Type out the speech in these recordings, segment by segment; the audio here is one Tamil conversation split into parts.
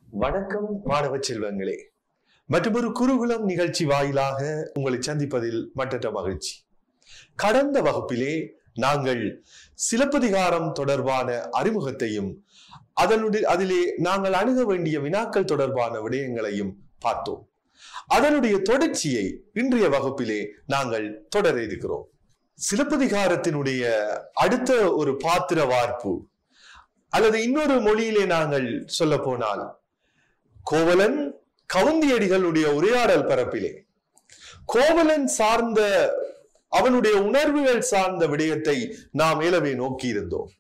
வணக்கம் மாணவ செல்வங்களே மற்றொரு குருகுலம் நிகழ்ச்சி வாயிலாக உங்களை சந்திப்பதில் மற்றற்ற மகிழ்ச்சி கடந்த வகுப்பிலே நாங்கள் சிலப்பதிகாரம் தொடர்பான அறிமுகத்தையும் அதனுடைய அதிலே நாங்கள் அணுக வேண்டிய வினாக்கள் தொடர்பான விடயங்களையும் பார்த்தோம் அதனுடைய தொடர்ச்சியை இன்றைய வகுப்பிலே நாங்கள் தொடர இருக்கிறோம் சிலப்பதிகாரத்தினுடைய அடுத்த ஒரு பாத்திர வார்ப்பு அல்லது இன்னொரு மொழியிலே நாங்கள் சொல்ல போனால் கோவலன் கவுந்தியடிகளுடைய உரையாடல் பரப்பிலே கோவலன் சார்ந்த அவனுடைய உணர்வுகள் சார்ந்த விடயத்தை நாம் மேலவே நோக்கி இருந்தோம்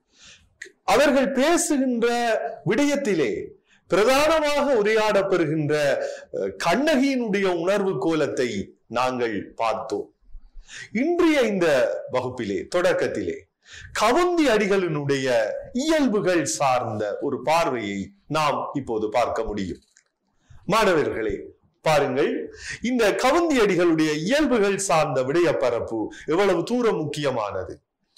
அவர்கள் பேசுகின்ற விடயத்திலே பிரதானமாக உரையாடப்பெறுகின்ற அஹ், கண்ணகியினுடைய உணர்வு கோலத்தை நாங்கள் பார்த்தோம் இன்றைய இந்த வகுப்பிலே தொடக்கத்திலே கவுந்தி அடிகளினுடைய இயல்புகள் சார்ந்த ஒரு பார்வையை நாம் இப்போது பார்க்க முடியும் மாணவர்களே பாருங்கள் இந்த கவுந்தி அடிகளுடைய இயல்புகள் சார்ந்த விடயப்பரப்பு எவ்வளவு தூரம் முக்கியமானது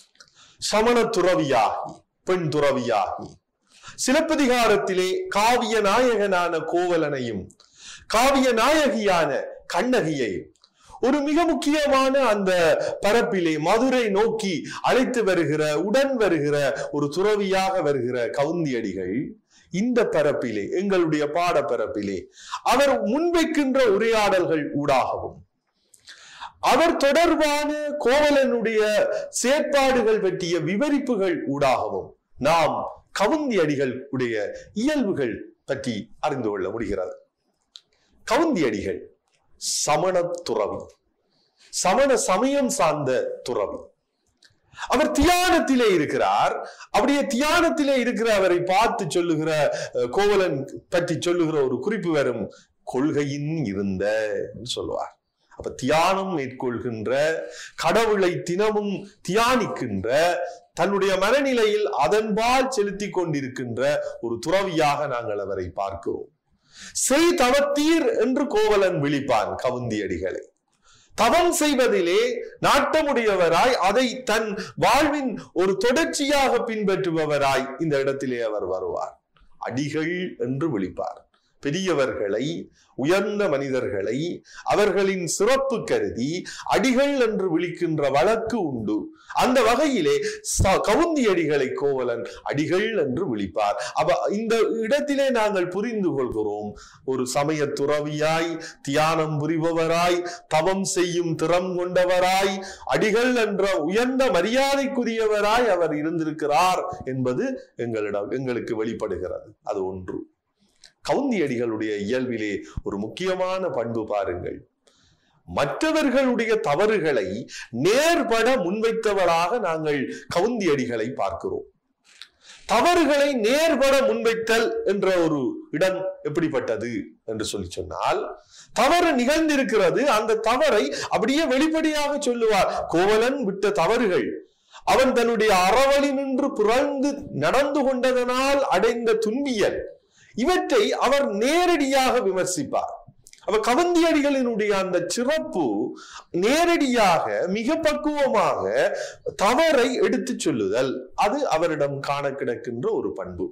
சமண துறவியாகி பெண் துறவியாகி சிலப்பதிகாரத்திலே காவிய நாயகனான கோவலனையும் காவிய நாயகியான கண்ணகியையும் ஒரு மிக முக்கியமான அந்த பரப்பிலே மதுரை நோக்கி அழைத்து வருகிற உடன் வருகிற ஒரு துறவியாக வருகிற கவுந்தியடிகள் இந்த பரப்பிலே எங்களுடைய பாடப்பரப்பிலே அவர் முன்வைக்கின்ற உரையாடல்கள் ஊடாகவும் அவர் தொடர்பான கோவலனுடைய செயற்பாடுகள் பற்றிய விவரிப்புகள் ஊடாகவும் நாம் கவுந்தி அடிகள் உடைய இயல்புகள் பற்றி அறிந்து கொள்ள முடிகிறது கவுந்தி அடிகள் சமண துறவி சமண சமயம் சார்ந்த துறவி அவர் தியானத்திலே இருக்கிறார் அப்படியே தியானத்திலே இருக்கிற அவரை பார்த்து சொல்லுகிற அஹ், கோவலன் பற்றி சொல்லுகிற ஒரு குறிப்பு வரும் கொள்கையின் இருந்த என்று சொல்லுவார் அப்ப தியானம் மேற்கொள்கின்ற கடவுளை தினமும் தியானிக்கின்ற தன்னுடைய மனநிலையில் அதன்பால் செலுத்தி கொண்டிருக்கின்ற ஒரு துறவியாக நாங்கள் அவரை பார்க்கிறோம் செய் தவத்தீர் என்று கோவலன் விழிப்பான் கவுந்தியடிகளை தவம் செய்வதிலே நாட்டமுடையவராய் அதை தன் வாழ்வின் ஒரு தொடர்ச்சியாக பின்பற்றுபவராய் இந்த இடத்திலே அவர் வருவார் அடிகள் என்று விழிப்பார் பெரியவர்களை உயர்ந்த மனிதர்களை அவர்களின் சிறப்பு கருதி அடிகள் என்று விழிக்கின்ற வழக்கு உண்டு அந்த வகையிலே ச- கவுந்தி அடிகளை கோவலன் அடிகள் என்று விழிப்பார் அப்ப இந்த இடத்திலே நாங்கள் புரிந்து கொள்கிறோம் ஒரு சமய துறவியாய் தியானம் புரிபவராய் தவம் செய்யும் திறம் கொண்டவராய் அடிகள் என்ற உயர்ந்த மரியாதைக்குரியவராய் அவர் இருந்திருக்கிறார் என்பது எங்களிடம் எங்களுக்கு வெளிப்படுகிறது அது ஒன்று கவுந்தியடிகளுடைய இயல்பிலே ஒரு முக்கியமான பண்பு பாருங்கள் மற்றவர்களுடைய தவறுகளை நேர்பட முன்வைத்தவராக நாங்கள் கவுந்தியடிகளை பார்க்கிறோம் தவறுகளை நேர்பட முன்வைத்தல் என்ற ஒரு இடம் எப்படிப்பட்டது என்று சொல்லி சொன்னால் தவறு நிகழ்ந்திருக்கிறது அந்த தவறை அப்படியே வெளிப்படையாக சொல்லுவார் கோவலன் விட்ட தவறுகள் அவன் தன்னுடைய அறவழி நின்று புரழ்ந்து நடந்து கொண்டதனால் அடைந்த துன்பியல் இவற்றை அவர் நேரடியாக விமர்சிப்பார் அவ கவந்தியடிகளினுடைய அந்த சிறப்பு நேரடியாக மிக பக்குவமாக தவறை எடுத்துச் சொல்லுதல் அது அவரிடம் காண கிடக்கின்ற ஒரு பண்பு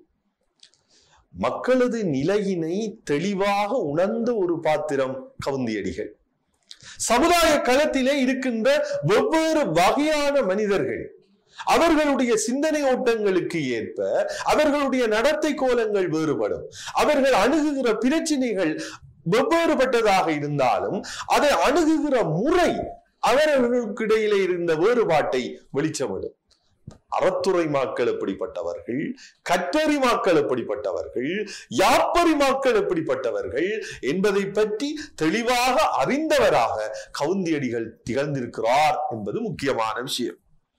மக்களது நிலையினை தெளிவாக உணர்ந்த ஒரு பாத்திரம் கவுந்தியடிகள் சமுதாய களத்திலே இருக்கின்ற வெவ்வேறு வகையான மனிதர்கள் அவர்களுடைய சிந்தனை ஓட்டங்களுக்கு ஏற்ப அவர்களுடைய நடத்தை கோலங்கள் வேறுபடும் அவர்கள் அணுகுகிற பிரச்சனைகள் வெவ்வேறுபட்டதாக இருந்தாலும் அதை அணுகுகிற முறை அவர்களுக்கு இடையிலே இருந்த வேறுபாட்டை வெளிச்சமிடும் அறத்துறை மாக்கள் எப்படிப்பட்டவர்கள் கற்றறி மாக்கள் எப்படிப்பட்டவர்கள் யாப்பரி மாக்கள் எப்படிப்பட்டவர்கள் என்பதை பற்றி தெளிவாக அறிந்தவராக கவுந்தியடிகள் திகழ்ந்திருக்கிறார் என்பது முக்கியமான விஷயம்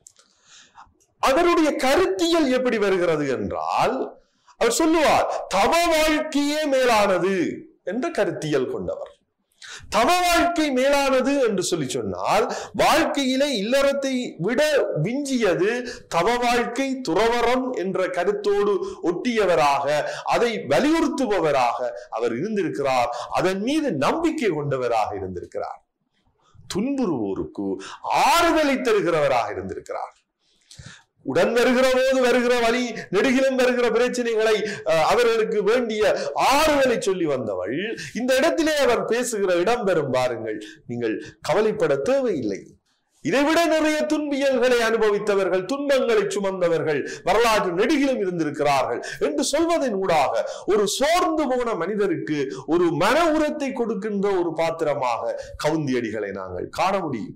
அவருடைய கருத்தியல் எப்படி வருகிறது என்றால் அவர் சொல்லுவார் தவ வாழ்க்கையே மேலானது என்ற கருத்தியல் கொண்டவர் தவ வாழ்க்கை மேலானது என்று சொல்லி சொன்னால் வாழ்க்கையிலே இல்லறத்தை விட விஞ்சியது தவ வாழ்க்கை துறவரம் என்ற கருத்தோடு ஒட்டியவராக அதை வலியுறுத்துபவராக அவர் இருந்திருக்கிறார் அதன் மீது நம்பிக்கை கொண்டவராக இருந்திருக்கிறார் துன்புறுவோருக்கு ஆறுதலை தருகிறவராக இருந்திருக்கிறார் உடன் வருகிற போது வருகிற வழி நெடுகிலும் வருகிற பிரச்சனைகளை அஹ், அவர்களுக்கு வேண்டிய ஆறுதலை சொல்லி வந்தவள் இந்த இடத்திலே அவர் பேசுகிற இடம் பெறும் பாருங்கள் நீங்கள் கவலைப்பட தேவையில்லை இதைவிட நிறைய துன்பியல்களை அனுபவித்தவர்கள் துன்பங்களை சுமந்தவர்கள் வரலாற்று நெடுகிலும் இருந்திருக்கிறார்கள் என்று சொல்வதன் ஊடாக ஒரு சோர்ந்து போன மனிதருக்கு ஒரு மன உரத்தை கொடுக்கின்ற ஒரு பாத்திரமாக கவுந்தியடிகளை நாங்கள் காண முடியும்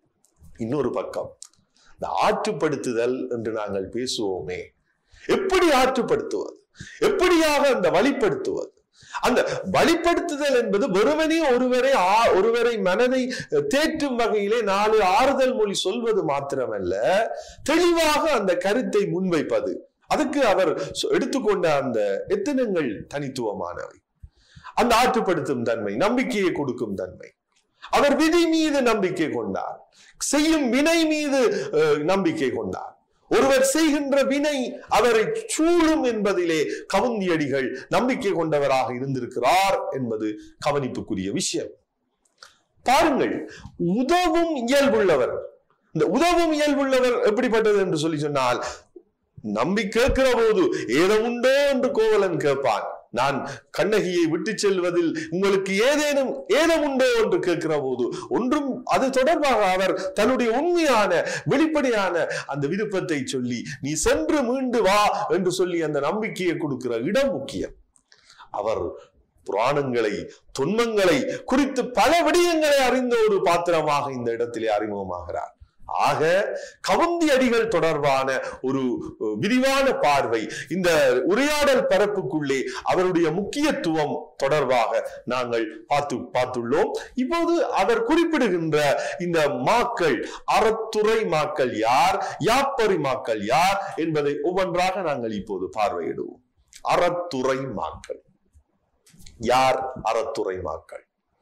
இன்னொரு பக்கம் இந்த ஆற்றுப்படுத்துதல் என்று நாங்கள் பேசுவோமே எப்படி ஆற்றுப்படுத்துவது எப்படியாக அந்த வழிப்படுத்துவது அந்த வழிப்படுத்துதல் என்பது வெறுமனே ஒருவரை ஆ- ஒருவரை மனதை தேற்றும் வகையிலே நாலு ஆறுதல் மொழி சொல்வது மாத்திரமல்ல தெளிவாக அந்த கருத்தை முன்வைப்பது அதுக்கு அவர் சொ- எடுத்துக்கொண்ட அந்த எத்தனங்கள் தனித்துவமானவை அந்த ஆற்றுப்படுத்தும் தன்மை நம்பிக்கையை கொடுக்கும் தன்மை அவர் விதி மீது நம்பிக்கை கொண்டார் செய்யும் வினை மீது அஹ், நம்பிக்கை கொண்டார் ஒருவர் செய்கின்ற வினை அவரை சூழும் என்பதிலே கவுந்தியடிகள் நம்பிக்கை கொண்டவராக இருந்திருக்கிறார் என்பது கவனிப்புக்குரிய விஷயம் பாருங்கள் உதவும் இயல்புள்ளவர் இந்த உதவும் இயல்புள்ளவர் எப்படிப்பட்டது என்று சொல்லி சொன்னால் நம்பி கேட்கிற போது ஏதமுண்டோ என்று கோவலன் கேட்பான் நான் கண்ணகியை விட்டு செல்வதில் உங்களுக்கு ஏதேனும் ஏதமுண்டோ என்று கேட்கிற போது ஒன்றும் அது தொடர்பாக அவர் தன்னுடைய உண்மையான வெளிப்படையான அந்த விருப்பத்தை சொல்லி நீ சென்று மீண்டு வா என்று சொல்லி அந்த நம்பிக்கையை கொடுக்கிற இடம் முக்கியம் அவர் புராணங்களை துன்பங்களை குறித்து பல விடயங்களை அறிந்த ஒரு பாத்திரமாக இந்த இடத்திலே அறிமுகமாகிறார் ஆக கவுந்தி அடிகள் தொடர்பான ஒரு அஹ், விரிவான பார்வை இந்த உரையாடல் பரப்புக்குள்ளே அவருடைய முக்கியத்துவம் தொடர்பாக நாங்கள் பார்த்து பார்த்துள்ளோம் இப்போது அவர் குறிப்பிடுகின்ற இந்த மாக்கள் அறத்துறை மாக்கள் யார் யாப்பரி மாக்கள் யார் என்பதை ஒவ்வொன்றாக நாங்கள் இப்போது பார்வையிடுவோம் அறத்துறை மாக்கள் யார் அறத்துறை மாக்கள்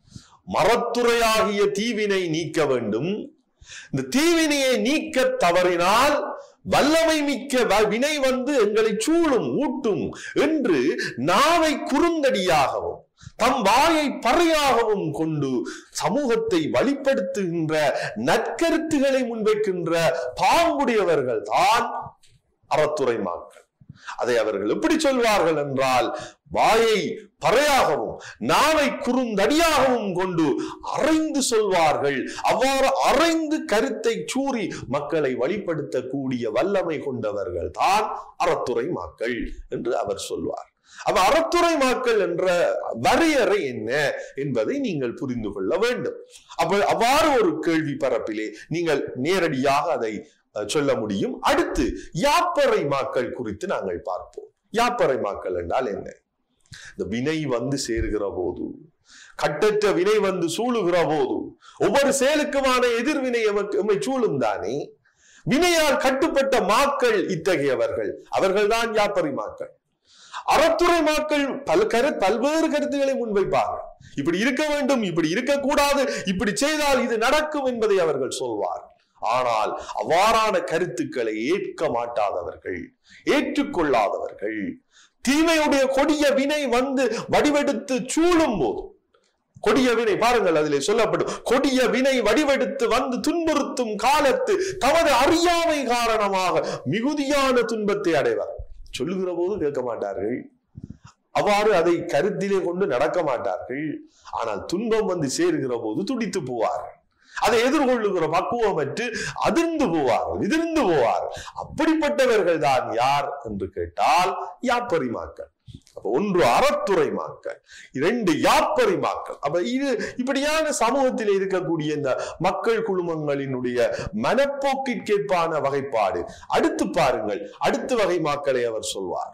மரத்துறையாகிய தீவினை நீக்க வேண்டும் இந்த தீவினையை நீக்க தவறினால் வல்லமை மிக்க வ- வினை வந்து எங்களை சூழும் ஊட்டும் என்று நாவை குறுந்தடியாகவும் தம் வாயை பறையாகவும் கொண்டு சமூகத்தை வழிப்படுத்துகின்ற நற்கருத்துகளை முன்வைக்கின்ற பாங்குடையவர்கள் தான் அறத்துறை மாக்கள் அதை அவர்கள் எப்படி சொல்வார்கள் என்றால் வாயை பறையாகவும் நாவை குறுந்தடியாகவும் கொண்டு அறைந்து சொல்வார்கள் அவ்வாறு அறைந்து கருத்தை சூறி மக்களை வழிப்படுத்தக்கூடிய வல்லமை கொண்டவர்கள் தான் அறத்துறை மாக்கள் என்று அவர் சொல்வார் அப்ப அறத்துறை மாக்கள் என்ற வரையறை என்ன என்பதை நீங்கள் புரிந்து கொள்ள வேண்டும் அப்ப அவ்வாறு ஒரு கேள்வி பரப்பிலே நீங்கள் நேரடியாக அதை அஹ், சொல்ல முடியும் அடுத்து யாப்பறை மாக்கள் குறித்து நாங்கள் பார்ப்போம் யாப்பறை மாக்கள் என்றால் என்ன இந்த வினை வந்து சேருகிற போது கட்டற்ற வினை வந்து சூழுகிற போது ஒவ்வொரு செயலுக்குமான எதிர்வினை எமக்கு எம்மை சூழும் தானே வினையால் கட்டுப்பட்ட மாக்கள் இத்தகையவர்கள் அவர்கள்தான் யாப்பறை மாக்கள் அறத்துறை மாக்கள் பல கரு பல்வேறு கருத்துக்களை முன்வைப்பார்கள் இப்படி இருக்க வேண்டும் இப்படி இருக்கக்கூடாது இப்படி செய்தால் இது நடக்கும் என்பதை அவர்கள் சொல்வார் ஆனால் அவ்வாறான கருத்துக்களை ஏற்க மாட்டாதவர்கள் ஏற்றுக்கொள்ளாதவர்கள் தீமையுடைய கொடிய வினை வந்து வடிவெடுத்து சூழும் போது கொடிய வினை பாருங்கள் அதிலே சொல்லப்படும் கொடிய வினை வடிவெடுத்து வந்து துன்புறுத்தும் காலத்து தமது அறியாமை காரணமாக மிகுதியான துன்பத்தை அடைவார் சொல்லுகிற போது கேட்க மாட்டார்கள் அவ்வாறு அதை கருத்திலே கொண்டு நடக்க மாட்டார்கள் ஆனால் துன்பம் வந்து சேருகிற போது துடித்து போவார்கள் அதை எதிர்கொள்ளுகிற பக்குவமற்று அதிர்ந்து போவார்கள் எதிர்ந்து போவார்கள் அப்படிப்பட்டவர்கள் தான் யார் என்று கேட்டால் யாப்பரிமாக்கள் அப்ப ஒன்று அறத்துறை மாக்கள் இரண்டு யாப்பரி மாக்கள் அப்ப இது இப்படியான சமூகத்தில் இருக்கக்கூடிய இந்த மக்கள் குழுமங்களினுடைய மனப்போக்கிற்கேற்பான வகைப்பாடு அடுத்து பாருங்கள் அடுத்த வகை மாக்களை அவர் சொல்வார்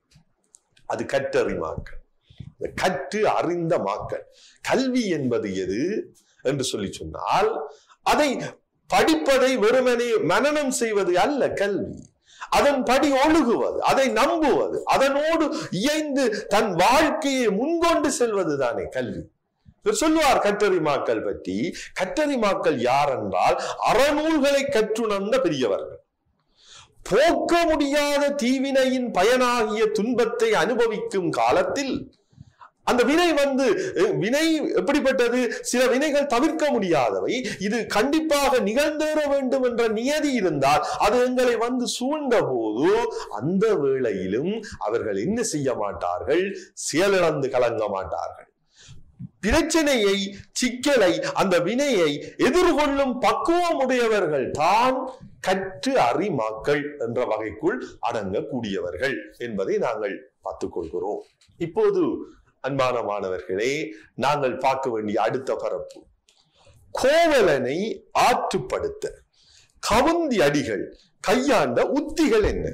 அது கற்றறி மாக்கள் இந்த கற்று அறிந்த மாக்கள் கல்வி என்பது எது என்று சொல்லி சொன்னால் அதை படிப்பதை வெறுமனே மனனம் செய்வது அல்ல கல்வி அதன்படி ஒழுகுவது அதை நம்புவது அதனோடு இயைந்து தன் வாழ்க்கையை முன்கொண்டு செல்வது தானே கல்வி இவர் சொல்லுவார் கற்றறிமாக்கள் பற்றி கற்றறிமாக்கள் யார் என்றால் அறநூல்களை கற்றுணர்ந்த பெரியவர்கள் போக்க முடியாத தீவினையின் பயனாகிய துன்பத்தை அனுபவிக்கும் காலத்தில் அந்த வினை வந்து அஹ், வினை எப்படிப்பட்டது சில வினைகள் தவிர்க்க முடியாதவை இது கண்டிப்பாக நிகழ்ந்தேற வேண்டும் என்ற நியதி இருந்தால் அது எங்களை வந்து சூழ்ந்த போது அந்த வேளையிலும் அவர்கள் என்ன செய்ய மாட்டார்கள் செயலிழந்து கலங்க மாட்டார்கள் பிரச்சனையை சிக்கலை அந்த வினையை எதிர்கொள்ளும் பக்குவம் உடையவர்கள் தான் கற்று அறிமாக்கள் என்ற வகைக்குள் அடங்கக்கூடியவர்கள் என்பதை நாங்கள் பார்த்துக் கொள்கிறோம் இப்போது அன்பான மாணவர்களே நாங்கள் பார்க்க வேண்டிய அடுத்த பரப்பு கோவலனை ஆற்றுப்படுத்த கவுந்தி அடிகள் கையாண்ட உத்திகள் என்ன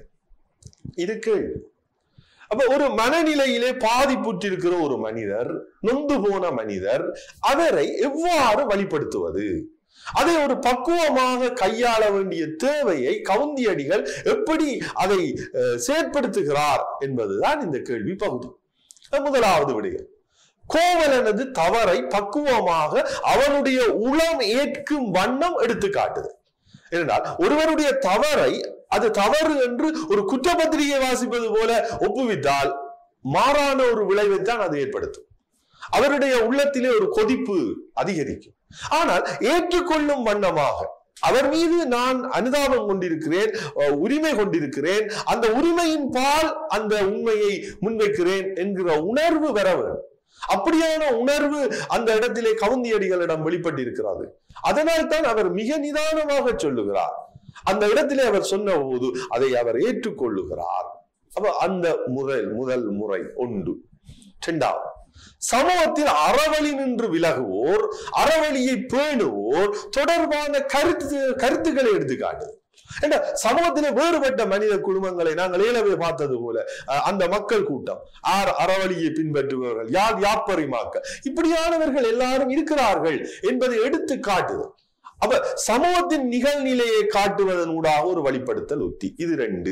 இது கேள்வி அப்ப ஒரு மனநிலையிலே பாதிப்புற்றிருக்கிற ஒரு மனிதர் நொந்து போன மனிதர் அவரை எவ்வாறு வழிபடுத்துவது அதை ஒரு பக்குவமாக கையாள வேண்டிய தேவையை கவுந்தியடிகள் எப்படி அதை அஹ், செயற்படுத்துகிறார் என்பதுதான் இந்த கேள்வி பகுதி அது முதலாவது விடயம் கோவலனது தவறை பக்குவமாக அவனுடைய உளம் ஏற்கும் வண்ணம் எடுத்து காட்டுது ஏனென்றால் ஒருவருடைய தவறை அது தவறு என்று ஒரு குற்றப்பத்திரிகை வாசிப்பது போல ஒப்புவித்தால் மாறான ஒரு விளைவைத்தான் அது ஏற்படுத்தும் அவருடைய உள்ளத்திலே ஒரு கொதிப்பு அதிகரிக்கும் ஆனால் ஏற்றுக்கொள்ளும் வண்ணமாக அவர் மீது நான் அனுதாபம் கொண்டிருக்கிறேன் அஹ், உரிமை கொண்டிருக்கிறேன் அந்த உரிமையின் பால் அந்த உண்மையை முன்வைக்கிறேன் என்கிற உணர்வு வர வேண்டும் அப்படியான உணர்வு அந்த இடத்திலே கவுந்தியடிகளிடம் வெளிப்பட்டிருக்கிறது அதனால் தான் அவர் மிக நிதானமாக சொல்லுகிறார் அந்த இடத்திலே அவர் சொன்ன போது அதை அவர் ஏற்றுக்கொள்ளுகிறார் அப்ப அந்த முறை முதல் முறை ஒன்று இரண்டாவது சமூகத்தில் அறவழி நின்று விலகுவோர் அறவழியை பேணுவோர் தொடர்பான கருத்து கருத்துக்களை எடுத்துக்காட்டு ஏன்னா சமூகத்திலே வேறுபட்ட மனித குடும்பங்களை நாங்கள் ஏலவே பார்த்தது போல அஹ், அந்த மக்கள் கூட்டம் ஆர் அறவழியை பின்பற்றுபவர்கள் யார் யாப்பரிமாக்கள் இப்படியானவர்கள் எல்லாரும் இருக்கிறார்கள் என்பதை எடுத்து காட்டுது அப்ப சமூகத்தின் நிகழ்நிலையை காட்டுவதன் ஊடாக ஒரு வழிப்படுத்தல் உத்தி இது ரெண்டு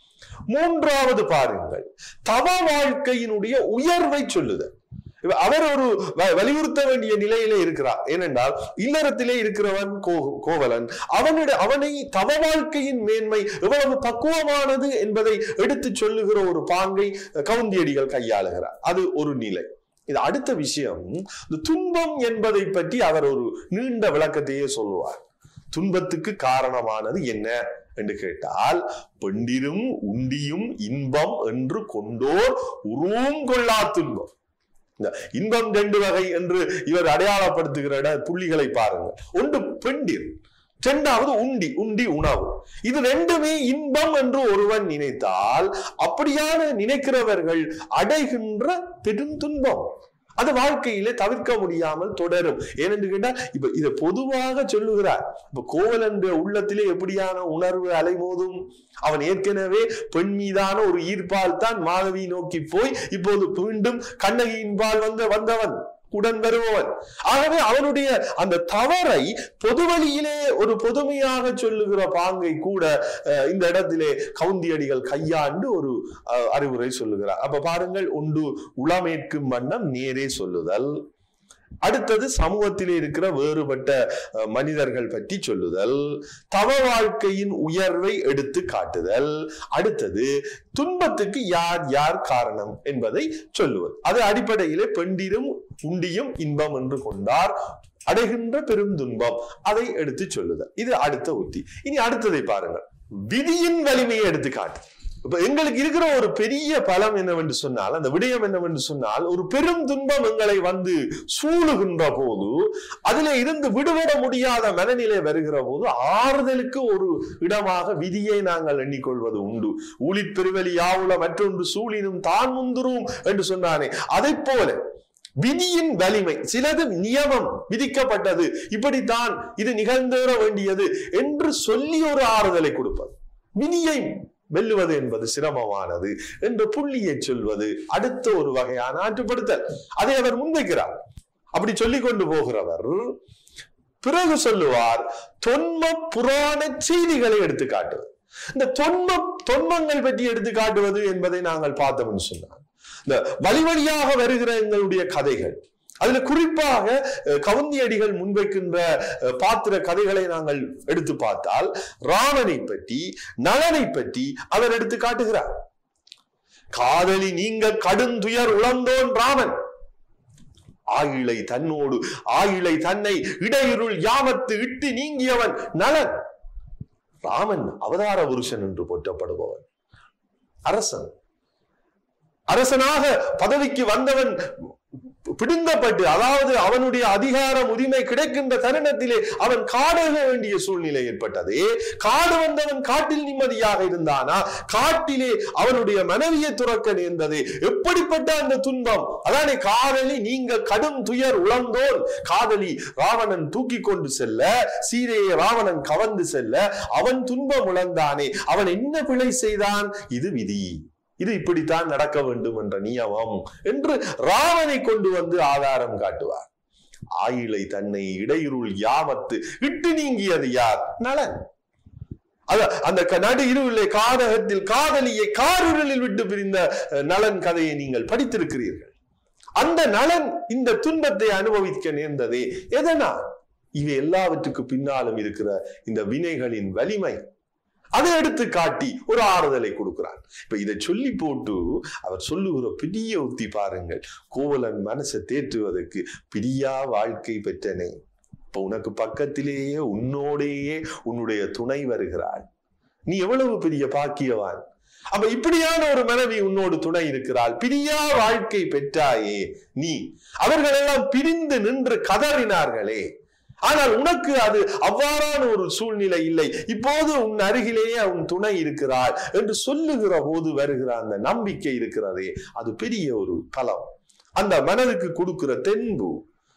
மூன்றாவது பாருங்கள் தவ வாழ்க்கையினுடைய உயர்வை சொல்லுதல் இப்ப அவர் ஒரு வ- வலியுறுத்த வேண்டிய நிலையிலே இருக்கிறார் ஏனென்றால் இல்லறத்திலே இருக்கிறவன் கோ- கோவலன் அவனிட அவனை தவ வாழ்க்கையின் மேன்மை எவ்வளவு பக்குவமானது என்பதை எடுத்து சொல்லுகிற ஒரு பாங்கை கவுந்தியடிகள் கையாளுகிறார் அது ஒரு நிலை இது அடுத்த விஷயம் இந்த துன்பம் என்பதை பற்றி அவர் ஒரு நீண்ட விளக்கத்தையே சொல்லுவார் துன்பத்துக்கு காரணமானது என்ன என்று கேட்டால் பெண்டிரும் உண்டியும் இன்பம் என்று கொண்டோர் உருவும் கொள்ளா துன்பம் இந்த இன்பம் ரெண்டு வகை என்று இவர் அடையாளப்படுத்துகிற இட புள்ளிகளை பாருங்க ஒன்று பெண்டிர் இரண்டாவது உண்டி உண்டி உணவு இது ரெண்டுமே இன்பம் என்று ஒருவன் நினைத்தால் அப்படியான நினைக்கிறவர்கள் அடைகின்ற பெருந்துன்பம் அது வாழ்க்கையிலே தவிர்க்க முடியாமல் தொடரும் ஏனென்று கேட்டால் இப்ப இதை பொதுவாக சொல்லுகிறார் இப்ப கோவலன் உள்ளத்திலே எப்படியான உணர்வு அலைமோதும் அவன் ஏற்கனவே பெண் மீதான ஒரு ஈர்ப்பால் தான் மாதவி நோக்கி போய் இப்போது மீண்டும் கண்ணகியின்பால் வந்த வந்தவன் உடன் வருபவன் ஆகவே அவனுடைய அந்த தவறை பொதுவழியிலே ஒரு பொதுமையாக சொல்லுகிற பாங்கை கூட அஹ், இந்த இடத்திலே கவுந்தியடிகள் கையாண்டு ஒரு அஹ், அறிவுரை சொல்லுகிறார் அப்ப பாருங்கள் ஒன்று உளமேற்கும் வண்ணம் நேரே சொல்லுதல் அடுத்தது சமூகத்திலே இருக்கிற வேறுபட்ட அஹ், மனிதர்கள் பற்றி சொல்லுதல் தவ வாழ்க்கையின் உயர்வை எடுத்து காட்டுதல் அடுத்தது துன்பத்துக்கு யார் யார் காரணம் என்பதை சொல்லுவது அது அடிப்படையிலே பெண்டிரும் உண்டியும் இன்பம் என்று கொண்டார் அடைகின்ற பெரும் துன்பம் அதை எடுத்து சொல்லுதல் இது அடுத்த உத்தி இனி அடுத்ததை பாருங்கள் விதியின் வலிமையை எடுத்து காட்டு இப்ப எங்களுக்கு இருக்கிற ஒரு பெரிய பலம் என்னவென்று சொன்னால் அந்த விடயம் என்னவென்று சொன்னால் ஒரு பெரும் துன்பம் எங்களை வந்து சூழுகின்ற போது அதிலே இருந்து விடுபட முடியாத மனநிலை வருகிற போது ஆறுதலுக்கு ஒரு இடமாக விதியை நாங்கள் எண்ணிக்கொள்வது உண்டு ஊழிற் பெருவெளி யாவுல மற்றொன்று சூழினும் தான் முந்துரும் என்று சொன்னானே அதைப் போல விதியின் வலிமை சிலது நியமம் விதிக்கப்பட்டது இப்படித்தான் இது நிகழ்ந்தேற வேண்டியது என்று சொல்லி ஒரு ஆறுதலை கொடுப்பது விதியை வெல்லுவது என்பது சிரமமானது என்ற புள்ளியை சொல்வது அடுத்த ஒரு வகையான ஆற்றுப்படுத்தல் அதை அவர் முன்வைக்கிறார் அப்படி சொல்லிக் கொண்டு போகிறவர் பிறகு சொல்லுவார் தொன்ம புராண செய்திகளை எடுத்து காட்டுவது இந்த தொன்ம தொன்மங்கள் பற்றி எடுத்து காட்டுவது என்பதை நாங்கள் பார்த்தோம்னு சொன்னார் இந்த வழி வழியாக வருகிற எங்களுடைய கதைகள் அதுல குறிப்பாக அஹ், கவுந்தியடிகள் முன்வைக்கின்ற அஹ், பாத்திர கதைகளை நாங்கள் எடுத்து பார்த்தால் ராமனை பற்றி நலனை பற்றி அவர் எடுத்து காட்டுகிறார் காதலி நீங்க கடுந்துயர் உழந்தோன் ராமன் ஆயிழை தன்னோடு ஆயிழை தன்னை இடையிருள் யாமத்து இட்டு நீங்கியவன் நலன் ராமன் அவதார புருஷன் என்று போற்றப்படுபவன் அரசன் அரசனாக பதவிக்கு வந்தவன் பிடுங்கப்பட்டு அதாவது அவனுடைய அதிகாரம் உரிமை கிடைக்கின்ற தருணத்திலே அவன் காடக வேண்டிய சூழ்நிலை ஏற்பட்டது காடு வந்தவன் காட்டில் நிம்மதியாக இருந்தானா காட்டிலே அவனுடைய மனைவியை துறக்க நேர்ந்தது எப்படிப்பட்ட அந்த துன்பம் அதானே காதலி நீங்க கடும் துயர் உழந்தோன் காதலி ராவணன் தூக்கி கொண்டு செல்ல சீதையை ராவணன் கவர்ந்து செல்ல அவன் துன்பம் உழந்தானே அவன் என்ன பிழை செய்தான் இது விதி இது இப்படித்தான் நடக்க வேண்டும் என்ற நியமம் என்று ராவனை கொண்டு வந்து ஆதாரம் காட்டுவார் ஆயிலை தன்னை இடையிருள் யாமத்து இட்டு நீங்கியது யார் நலன் அத அந்த க- நடு இருவிலே காதகத்தில் காதலியை காரிருளில் விட்டு பிரிந்த அஹ், நலன் கதையை நீங்கள் படித்திருக்கிறீர்கள் அந்த நலன் இந்த துன்பத்தை அனுபவிக்க நேர்ந்ததே எதனால் இவை எல்லாவற்றுக்கு பின்னாலும் இருக்கிற இந்த வினைகளின் வலிமை அதை எடுத்து காட்டி ஒரு ஆறுதலை கொடுக்கிறான் இப்ப இதை சொல்லி போட்டு அவர் சொல்லுகிற பெரிய உத்தி பாருங்கள் கோவலன் மனசை தேற்றுவதற்கு பிரியா வாழ்க்கை பெற்றனே இப்ப உனக்கு பக்கத்திலேயே உன்னோடேயே உன்னுடைய துணை வருகிறாள் நீ எவ்வளவு பெரிய பாக்கியவான் அப்ப இப்படியான ஒரு மனைவி உன்னோடு துணை இருக்கிறாள் பிரியா வாழ்க்கை பெற்றாயே நீ அவர்களெல்லாம் பிரிந்து நின்று கதறினார்களே ஆனால் உனக்கு அது அவ்வாறான ஒரு சூழ்நிலை இல்லை இப்போது உன் அருகிலேயே உன் துணை இருக்கிறாள் என்று சொல்லுகிற போது வருகிற அந்த நம்பிக்கை இருக்கிறதே அது பெரிய ஒரு பலம் அந்த மனதுக்கு கொடுக்கிற தென்பு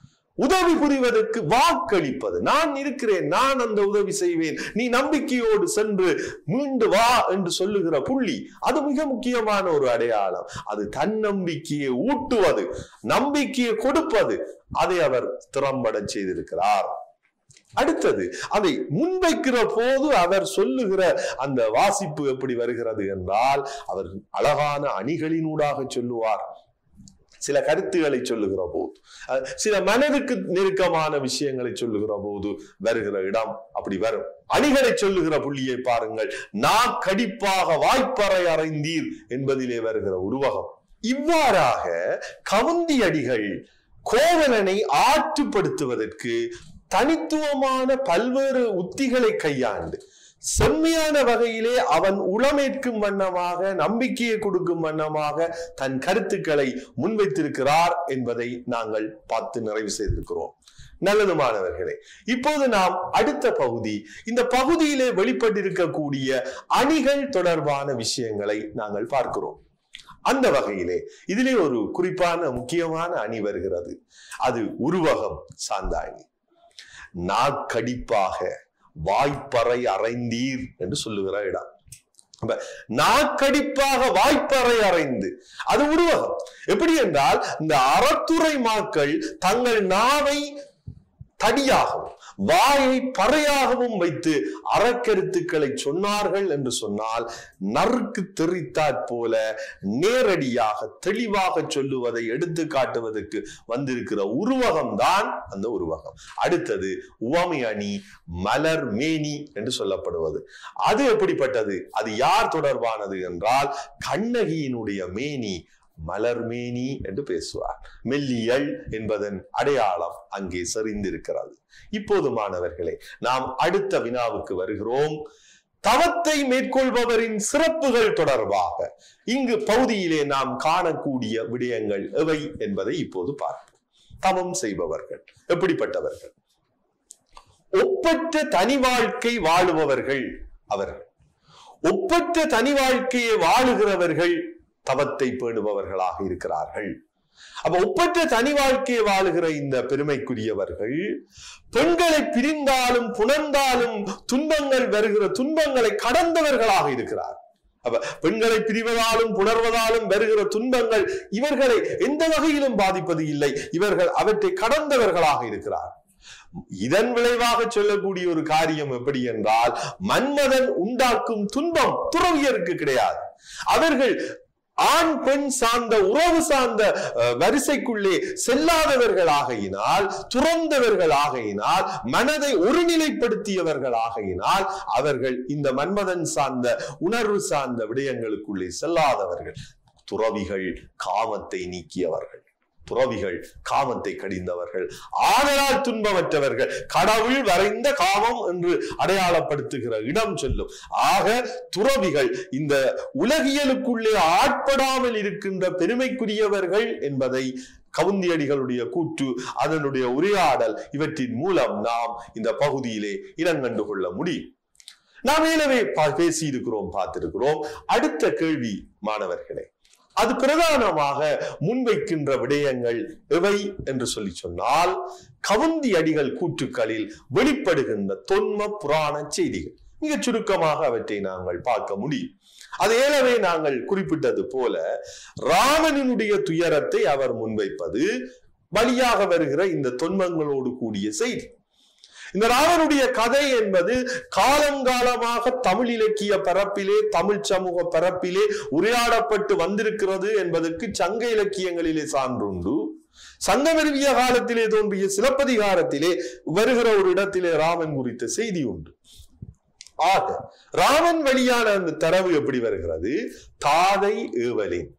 உதவி புரிவதற்கு வாக்களிப்பது நான் இருக்கிறேன் நான் அந்த உதவி செய்வேன் நீ நம்பிக்கையோடு சென்று மீண்டு வா என்று சொல்லுகிற புள்ளி அது மிக முக்கியமான ஒரு அடையாளம் அது தன்னம்பிக்கையை ஊட்டுவது நம்பிக்கையை கொடுப்பது அதை அவர் திறம்பட செய்திருக்கிறார் அடுத்தது அதை முன்வைக்கிற போது அவர் சொல்லுகிற அந்த வாசிப்பு எப்படி வருகிறது என்றால் அவர் அழகான அணிகளினூடாக சொல்லுவார் சில கருத்துக்களை சொல்லுகிற போது அஹ், சில மனதுக்கு நெருக்கமான விஷயங்களை சொல்லுகிற போது வருகிற இடம் அப்படி வரும் அணிகளை சொல்லுகிற புள்ளியை பாருங்கள் நான் கடிப்பாக வாய்ப்பறை அறைந்தீர் என்பதிலே வருகிற உருவகம் இவ்வாறாக கவுந்தி அடிகள் கோவலனை ஆற்றுப்படுத்துவதற்கு தனித்துவமான பல்வேறு உத்திகளை கையாண்டு செம்மையான வகையிலே அவன் உளமேற்கும் வண்ணமாக நம்பிக்கையை கொடுக்கும் வண்ணமாக தன் கருத்துக்களை முன்வைத்திருக்கிறார் என்பதை நாங்கள் பார்த்து நிறைவு செய்திருக்கிறோம் நல்லது மாணவர்களே இப்போது நாம் அடுத்த பகுதி இந்த பகுதியிலே வெளிப்பட்டிருக்கக்கூடிய அணிகள் தொடர்பான விஷயங்களை நாங்கள் பார்க்கிறோம் அந்த வகையிலே இதிலே ஒரு குறிப்பான முக்கியமான அணி வருகிறது அது உருவகம் சார்ந்த அணி நாக்கடிப்பாக வாய்ப்பறை அறைந்தீர் என்று சொல்லுகிற இடம் அப்ப நாக்கடிப்பாக வாய்ப்பறை அறைந்து அது உருவகம் எப்படி என்றால் இந்த அறத்துறை மாக்கள் தங்கள் நாவை தடியாகவும் வாயை பறையாகவும் வைத்து அறக்கருத்துக்களை சொன்னார்கள் என்று சொன்னால் நறுக்கு தெரித்தாற் போல நேரடியாக தெளிவாக சொல்லுவதை எடுத்து காட்டுவதற்கு வந்திருக்கிற உருவகம் தான் அந்த உருவகம் அடுத்தது உவமை அணி மலர் மேனி என்று சொல்லப்படுவது அது எப்படிப்பட்டது அது யார் தொடர்பானது என்றால் கண்ணகியினுடைய மேனி மலர்மேனி என்று பேசுவார் மெல்லியல் என்பதன் அடையாளம் அங்கே செறிந்திருக்கிறது இப்போது மாணவர்களே நாம் அடுத்த வினாவுக்கு வருகிறோம் தவத்தை மேற்கொள்பவரின் சிறப்புகள் தொடர்பாக இங்கு பகுதியிலே நாம் காணக்கூடிய விடயங்கள் எவை என்பதை இப்போது பார்ப்போம் தவம் செய்பவர்கள் எப்படிப்பட்டவர்கள் ஒப்பற்ற தனி வாழ்க்கை வாழுபவர்கள் அவர்கள் ஒப்பற்ற தனி வாழ்க்கையை வாழுகிறவர்கள் தவத்தை பேணுபவர்களாக இருக்கிறார்கள் அப்ப ஒப்பற்ற தனி வாழ்க்கையை வாழுகிற இந்த பெருமைக்குரியவர்கள் பெண்களை பிரிந்தாலும் புணர்ந்தாலும் துன்பங்கள் வருகிற துன்பங்களை கடந்தவர்களாக இருக்கிறார் அப்ப பெண்களை பிரிவதாலும் புணர்வதாலும் வருகிற துன்பங்கள் இவர்களை எந்த வகையிலும் பாதிப்பது இல்லை இவர்கள் அவற்றை கடந்தவர்களாக இருக்கிறார் இதன் விளைவாக சொல்லக்கூடிய ஒரு காரியம் எப்படி என்றால் மன்மதன் உண்டாக்கும் துன்பம் துறவியருக்கு கிடையாது அவர்கள் ஆண் பெண் சார்ந்த உறவு சார்ந்த அஹ், வரிசைக்குள்ளே செல்லாதவர்கள் ஆகையினால் துறந்தவர்கள் ஆகையினால் மனதை ஒருநிலைப்படுத்தியவர்கள் ஆகையினால் அவர்கள் இந்த மன்மதன் சார்ந்த உணர்வு சார்ந்த விடயங்களுக்குள்ளே செல்லாதவர்கள் துறவிகள் காமத்தை நீக்கியவர்கள் துறவிகள் காமத்தை கடிந்தவர்கள் ஆதலால் துன்பமற்றவர்கள் கடவுள் வரைந்த காமம் என்று அடையாளப்படுத்துகிற இடம் சொல்லும் ஆக துறவிகள் இந்த உலகியலுக்குள்ளே ஆட்படாமல் இருக்கின்ற பெருமைக்குரியவர்கள் என்பதை கவுந்தியடிகளுடைய கூற்று அதனுடைய உரையாடல் இவற்றின் மூலம் நாம் இந்த பகுதியிலே இனங்கண்டு கொள்ள முடியும் நாம் ஏலவே பேசி இருக்கிறோம் பார்த்திருக்கிறோம் அடுத்த கேள்வி மாணவர்களே அது பிரதானமாக முன்வைக்கின்ற விடயங்கள் எவை என்று சொல்லி சொன்னால் கவுந்தி அடிகள் கூற்றுக்களில் வெளிப்படுகின்ற தொன்ம புராண செய்திகள் மிகச் சுருக்கமாக அவற்றை நாங்கள் பார்க்க முடியும் அது ஏலவே நாங்கள் குறிப்பிட்டது போல ராவணனுடைய துயரத்தை அவர் முன்வைப்பது வழியாக வருகிற இந்த தொன்மங்களோடு கூடிய செய்தி இந்த ராவனுடைய கதை என்பது காலங்காலமாக தமிழ் இலக்கிய பரப்பிலே தமிழ் சமூக பரப்பிலே உரையாடப்பட்டு வந்திருக்கிறது என்பதற்கு சங்க இலக்கியங்களிலே சான்றுண்டு சங்கமருவிய காலத்திலே தோன்றிய சிலப்பதிகாரத்திலே வருகிற ஒரு இடத்திலே ராமன் குறித்த செய்தி உண்டு ஆக ராமன் வழியான அந்த தரவு எப்படி வருகிறது தாதை ஏவலின்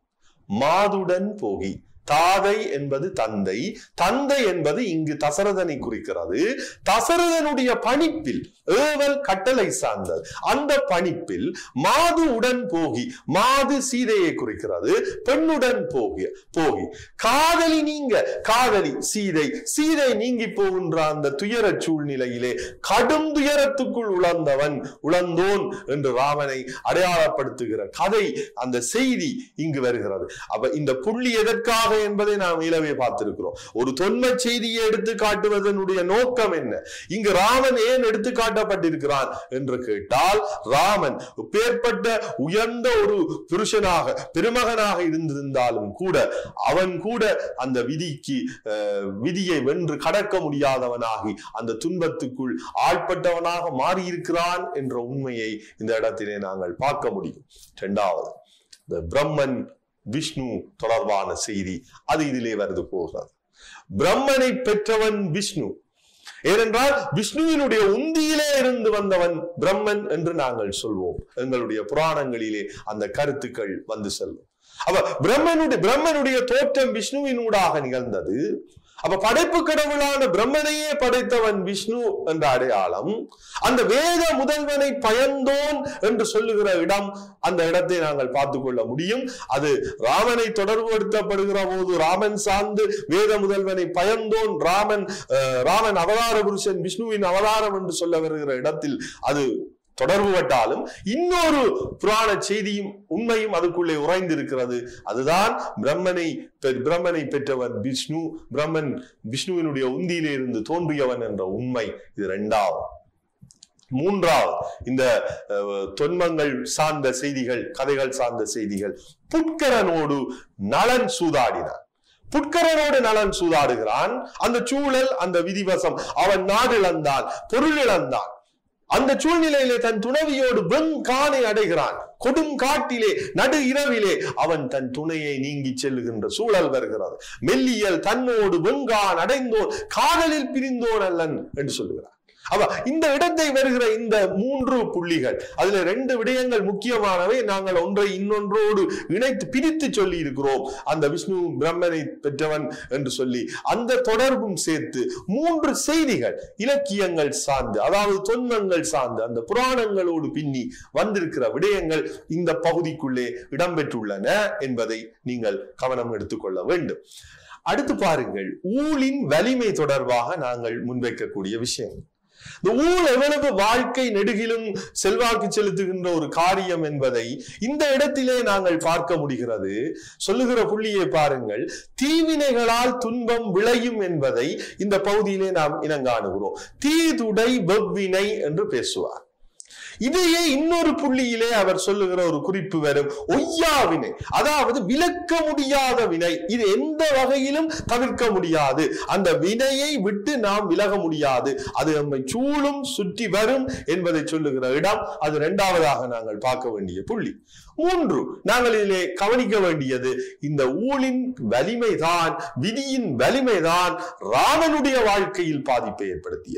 மாதுடன் போகி தாதை என்பது தந்தை தந்தை என்பது இங்கு தசரதனை குறிக்கிறது தசரதனுடைய பணிப்பில் ஏவல் கட்டளை சார்ந்தது அந்த பணிப்பில் மாது உடன் போகி மாது சீதையை குறிக்கிறது பெண்ணுடன் போகி போகி காதலி நீங்க காதலி சீதை சீதை நீங்கி போகின்ற அந்த துயர சூழ்நிலையிலே கடும் துயரத்துக்குள் உழந்தவன் உழந்தோன் என்று ராமனை அடையாளப்படுத்துகிற கதை அந்த செய்தி இங்கு வருகிறது அப்ப இந்த புள்ளி எதற்காக என்பதை நாம் இளவே பார்த்திருக்கிறோம் ஒரு தொன்ம செய்தியை எடுத்து காட்டுவதனுடைய நோக்கம் என்ன இங்கு ராமன் ஏன் எடுத்து காட்டப்பட்டிருக்கிறான் என்று கேட்டால் ராமன் பேர்பட்ட உயர்ந்த ஒரு புருஷனாக பெருமகனாக இருந்திருந்தாலும் கூட அவன் கூட அந்த விதிக்கு அஹ், விதியை வென்று கடக்க முடியாதவனாகி அந்த துன்பத்துக்குள் ஆட்பட்டவனாக மாறியிருக்கிறான் என்ற உண்மையை இந்த இடத்திலே நாங்கள் பார்க்க முடியும் இரண்டாவது இந்த பிரம்மன் விஷ்ணு தொடர்பான செய்தி அது இதிலே வருது போகிறது பிரம்மனை பெற்றவன் விஷ்ணு ஏனென்றால் விஷ்ணுவினுடைய உந்தியிலே இருந்து வந்தவன் பிரம்மன் என்று நாங்கள் சொல்வோம் எங்களுடைய புராணங்களிலே அந்த கருத்துக்கள் வந்து செல்லும் அப்ப பிரம்மனுடைய பிரம்மனுடைய தோற்றம் விஷ்ணுவினூடாக நிகழ்ந்தது அப்ப படைப்பு கடவுளான பிரம்மனையே படைத்தவன் விஷ்ணு என்ற அடையாளம் அந்த வேத முதல்வனை பயந்தோன் என்று சொல்லுகிற இடம் அந்த இடத்தை நாங்கள் பார்த்து கொள்ள முடியும் அது ராமனை தொடர்புபடுத்தப்படுகிற போது ராமன் சார்ந்து வேத முதல்வனை பயந்தோன் ராமன் அஹ், ராமன் அவதார புருஷன் விஷ்ணுவின் அவதாரம் என்று சொல்ல வருகிற இடத்தில் அது தொடர்புபட்டாலும் இன்னொரு புராண செய்தியும் உண்மையும் அதுக்குள்ளே உறைந்திருக்கிறது அதுதான் பிரம்மனை பெ- பிரம்மனை பெற்றவன் விஷ்ணு பிரம்மன் விஷ்ணுவினுடைய உந்தியிலே இருந்து தோன்றியவன் என்ற உண்மை இது இரண்டாவது மூன்றாவது இந்த அஹ், தொன்மங்கள் சார்ந்த செய்திகள் கதைகள் சார்ந்த செய்திகள் புட்கரனோடு நலன் சூதாடினான் புட்கரனோடு நலன் சூதாடுகிறான் அந்த சூழல் அந்த விதிவசம் அவன் நாடு இழந்தான் பொருள் இழந்தான் அந்த சூழ்நிலையிலே தன் துணைவியோடு வெங்கானை அடைகிறான் கொடும் காட்டிலே நடு இரவிலே அவன் தன் துணையை நீங்கி செல்லுகின்ற சூழல் வருகிறது மெல்லியல் தன்னோடு வெங்கான் அடைந்தோன் காதலில் பிரிந்தோன் அல்லன் என்று சொல்லுகிறார் அப்ப இந்த இடத்தை வருகிற இந்த மூன்று புள்ளிகள் அதுல ரெண்டு விடயங்கள் முக்கியமானவை நாங்கள் ஒன்றை இன்னொன்றோடு இணைத்து பிரித்து சொல்லி இருக்கிறோம் அந்த விஷ்ணு பிரம்மனை பெற்றவன் என்று சொல்லி அந்த தொடர்பும் சேர்த்து மூன்று செய்திகள் இலக்கியங்கள் சார்ந்து அதாவது தொன்மங்கள் சார்ந்து அந்த புராணங்களோடு பின்னி வந்திருக்கிற விடயங்கள் இந்த பகுதிக்குள்ளே இடம்பெற்றுள்ளன என்பதை நீங்கள் கவனம் எடுத்துக்கொள்ள வேண்டும் அடுத்து பாருங்கள் ஊழின் வலிமை தொடர்பாக நாங்கள் முன்வைக்கக்கூடிய விஷயம் இந்த ஊழ் எவ்வளவு வாழ்க்கை நெடுகிலும் செல்வாக்கு செலுத்துகின்ற ஒரு காரியம் என்பதை இந்த இடத்திலே நாங்கள் பார்க்க முடிகிறது சொல்லுகிற புள்ளியை பாருங்கள் தீவினைகளால் துன்பம் விளையும் என்பதை இந்த பகுதியிலே நாம் இனங்காணுகிறோம் தீதுடை வெவ்வினை என்று பேசுவார் இதையே இன்னொரு புள்ளியிலே அவர் சொல்லுகிற ஒரு குறிப்பு வரும் ஒய்யா வினை அதாவது விலக்க முடியாத வினை இது எந்த வகையிலும் தவிர்க்க முடியாது அந்த வினையை விட்டு நாம் விலக முடியாது அது நம்மை சூழும் சுற்றி வரும் என்பதை சொல்லுகிற இடம் அது இரண்டாவதாக நாங்கள் பார்க்க வேண்டிய புள்ளி மூன்று நாங்கள் இதிலே கவனிக்க வேண்டியது இந்த ஊழின் வலிமைதான் விதியின் வலிமைதான் ராமனுடைய வாழ்க்கையில் பாதிப்பை ஏற்படுத்தியது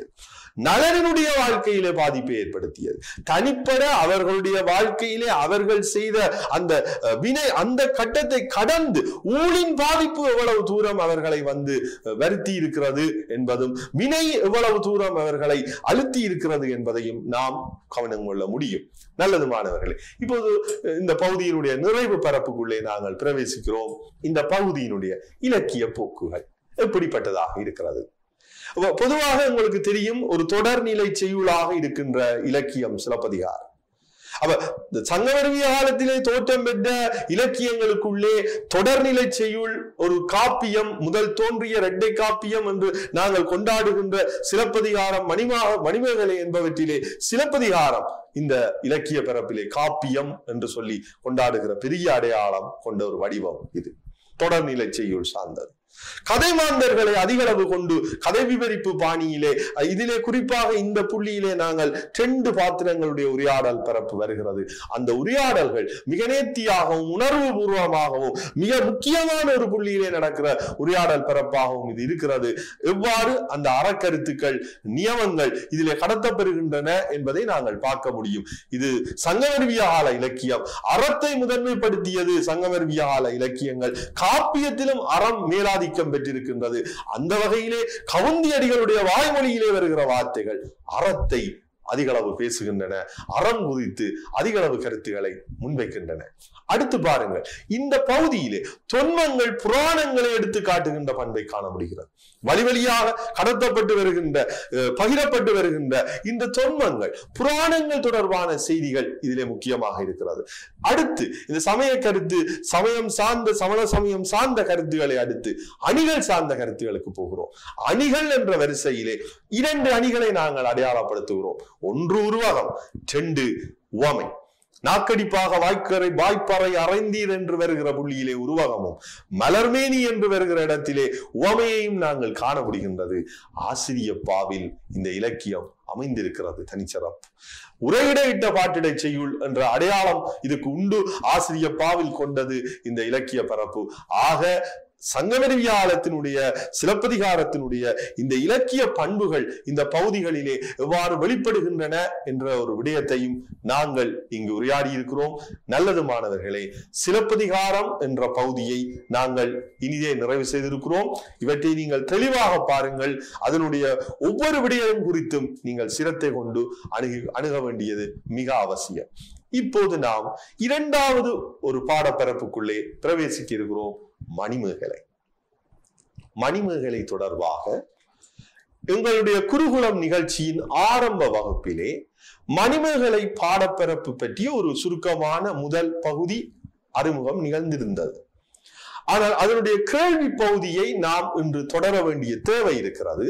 நலனினுடைய வாழ்க்கையிலே பாதிப்பை ஏற்படுத்தியது தனிப்பட அவர்களுடைய வாழ்க்கையிலே அவர்கள் செய்த அந்த அஹ், வினை அந்த கட்டத்தை கடந்து ஊழின் பாதிப்பு எவ்வளவு தூரம் அவர்களை வந்து அஹ், வருத்தி இருக்கிறது என்பதும் வினை எவ்வளவு தூரம் அவர்களை அழுத்தி இருக்கிறது என்பதையும் நாம் கவனம் கொள்ள முடியும் நல்லது மாணவர்களே இப்போது அஹ், இந்த பகுதியினுடைய நிறைவு பரப்புக்குள்ளே நாங்கள் பிரவேசிக்கிறோம் இந்த பகுதியினுடைய இலக்கிய போக்குகள் எப்படிப்பட்டதாக இருக்கிறது அப்ப பொதுவாக உங்களுக்கு தெரியும் ஒரு தொடர்நிலை செய்யுளாக இருக்கின்ற இலக்கியம் சிலப்பதிகாரம் அப்ப இந்த சங்கமருவிய காலத்திலே தோற்றம் பெற்ற இலக்கியங்களுக்குள்ளே தொடர்நிலை செய்யுள் ஒரு காப்பியம் முதல் தோன்றிய இரட்டை காப்பியம் என்று நாங்கள் கொண்டாடுகின்ற சிலப்பதிகாரம் மணிமா மணிமேகலை என்பவற்றிலே சிலப்பதிகாரம் இந்த இலக்கிய பரப்பிலே காப்பியம் என்று சொல்லி கொண்டாடுகிற பெரிய அடையாளம் கொண்ட ஒரு வடிவம் இது தொடர்நிலை செய்யுள் சார்ந்தது கதை மாந்தர்களை அதிகளவு கொண்டு கதை விவரிப்பு பாணியிலே அஹ், இதிலே குறிப்பாக இந்த புள்ளியிலே நாங்கள் ரெண்டு பாத்திரங்களுடைய உரையாடல் பரப்பு வருகிறது அந்த உரையாடல்கள் மிக நேர்த்தியாகவும் உணர்வு பூர்வமாகவும் மிக முக்கியமான ஒரு புள்ளியிலே நடக்கிற உரையாடல் பரப்பாகவும் இது இருக்கிறது எவ்வாறு அந்த அறக்கருத்துக்கள் நியமங்கள் இதிலே கடத்தப்பெறுகின்றன என்பதை நாங்கள் பார்க்க முடியும் இது சங்கமருவிய கால இலக்கியம் அறத்தை முதன்மைப்படுத்தியது சங்கமருவிய கால இலக்கியங்கள் காப்பியத்திலும் அறம் மேலாதிக்கம் பெற்றிருக்கின்றது அந்த வகையிலே கவுந்தியடிகளுடைய வாய்மொழியிலே வருகிற வார்த்தைகள் அறத்தை அதிகளவு பேசுகின்றன அறம் குறித்து அதிகளவு கருத்துக்களை முன்வைக்கின்றன அடுத்து பாருங்கள் இந்த பகுதியிலே தொன்மங்கள் புராணங்களை எடுத்து காட்டுகின்ற பண்பை காண முடிகிறது வழி வழியாக கடத்தப்பட்டு வருகின்ற அஹ், பகிரப்பட்டு வருகின்ற இந்த தொன்மங்கள் புராணங்கள் தொடர்பான செய்திகள் இதிலே முக்கியமாக இருக்கிறது அடுத்து இந்த சமய கருத்து சமயம் சார்ந்த சமண சமயம் சார்ந்த கருத்துக்களை அடுத்து அணிகள் சார்ந்த கருத்துகளுக்கு போகிறோம் அணிகள் என்ற வரிசையிலே இரண்டு அணிகளை நாங்கள் அடையாளப்படுத்துகிறோம் ஒன்று உருவகம் ரெண்டு உவமை நாக்கடிப்பாக வாய்க்கரை வாய்ப்பறை அறைந்தீர் என்று வருகிற புள்ளியிலே உருவகமும் மலர்மேனி என்று வருகிற இடத்திலே உவமையையும் நாங்கள் காண முடிகின்றது ஆசிரியப்பாவில் இந்த இலக்கியம் அமைந்திருக்கிறது தனிச்சிறப்பு உரையிடையிட்ட பாட்டிடை செய்யுள் என்ற அடையாளம் இதுக்கு உண்டு ஆசிரியப்பாவில் கொண்டது இந்த இலக்கிய பரப்பு ஆக சங்கமரிவியாலத்தினுடைய சிலப்பதிகாரத்தினுடைய இந்த இலக்கிய பண்புகள் இந்த பகுதிகளிலே எவ்வாறு வெளிப்படுகின்றன என்ற ஒரு விடயத்தையும் நாங்கள் இங்கு உரையாடி இருக்கிறோம் நல்லது மாணவர்களே சிலப்பதிகாரம் என்ற பகுதியை நாங்கள் இனிதே நிறைவு செய்திருக்கிறோம் இவற்றை நீங்கள் தெளிவாக பாருங்கள் அதனுடைய ஒவ்வொரு விடயம் குறித்தும் நீங்கள் சிரத்தை கொண்டு அணுகி அணுக வேண்டியது மிக அவசியம் இப்போது நாம் இரண்டாவது ஒரு பாடப்பரப்புக்குள்ளே பிரவேசிக்க இருக்கிறோம் மணிமேகலை மணிமேகலை தொடர்பாக எங்களுடைய குருகுலம் நிகழ்ச்சியின் ஆரம்ப வகுப்பிலே மணிமேகலை பாடப்பரப்பு பற்றிய ஒரு சுருக்கமான முதல் பகுதி அறிமுகம் நிகழ்ந்திருந்தது ஆனால் அதனுடைய கேள்வி பகுதியை நாம் இன்று தொடர வேண்டிய தேவை இருக்கிறது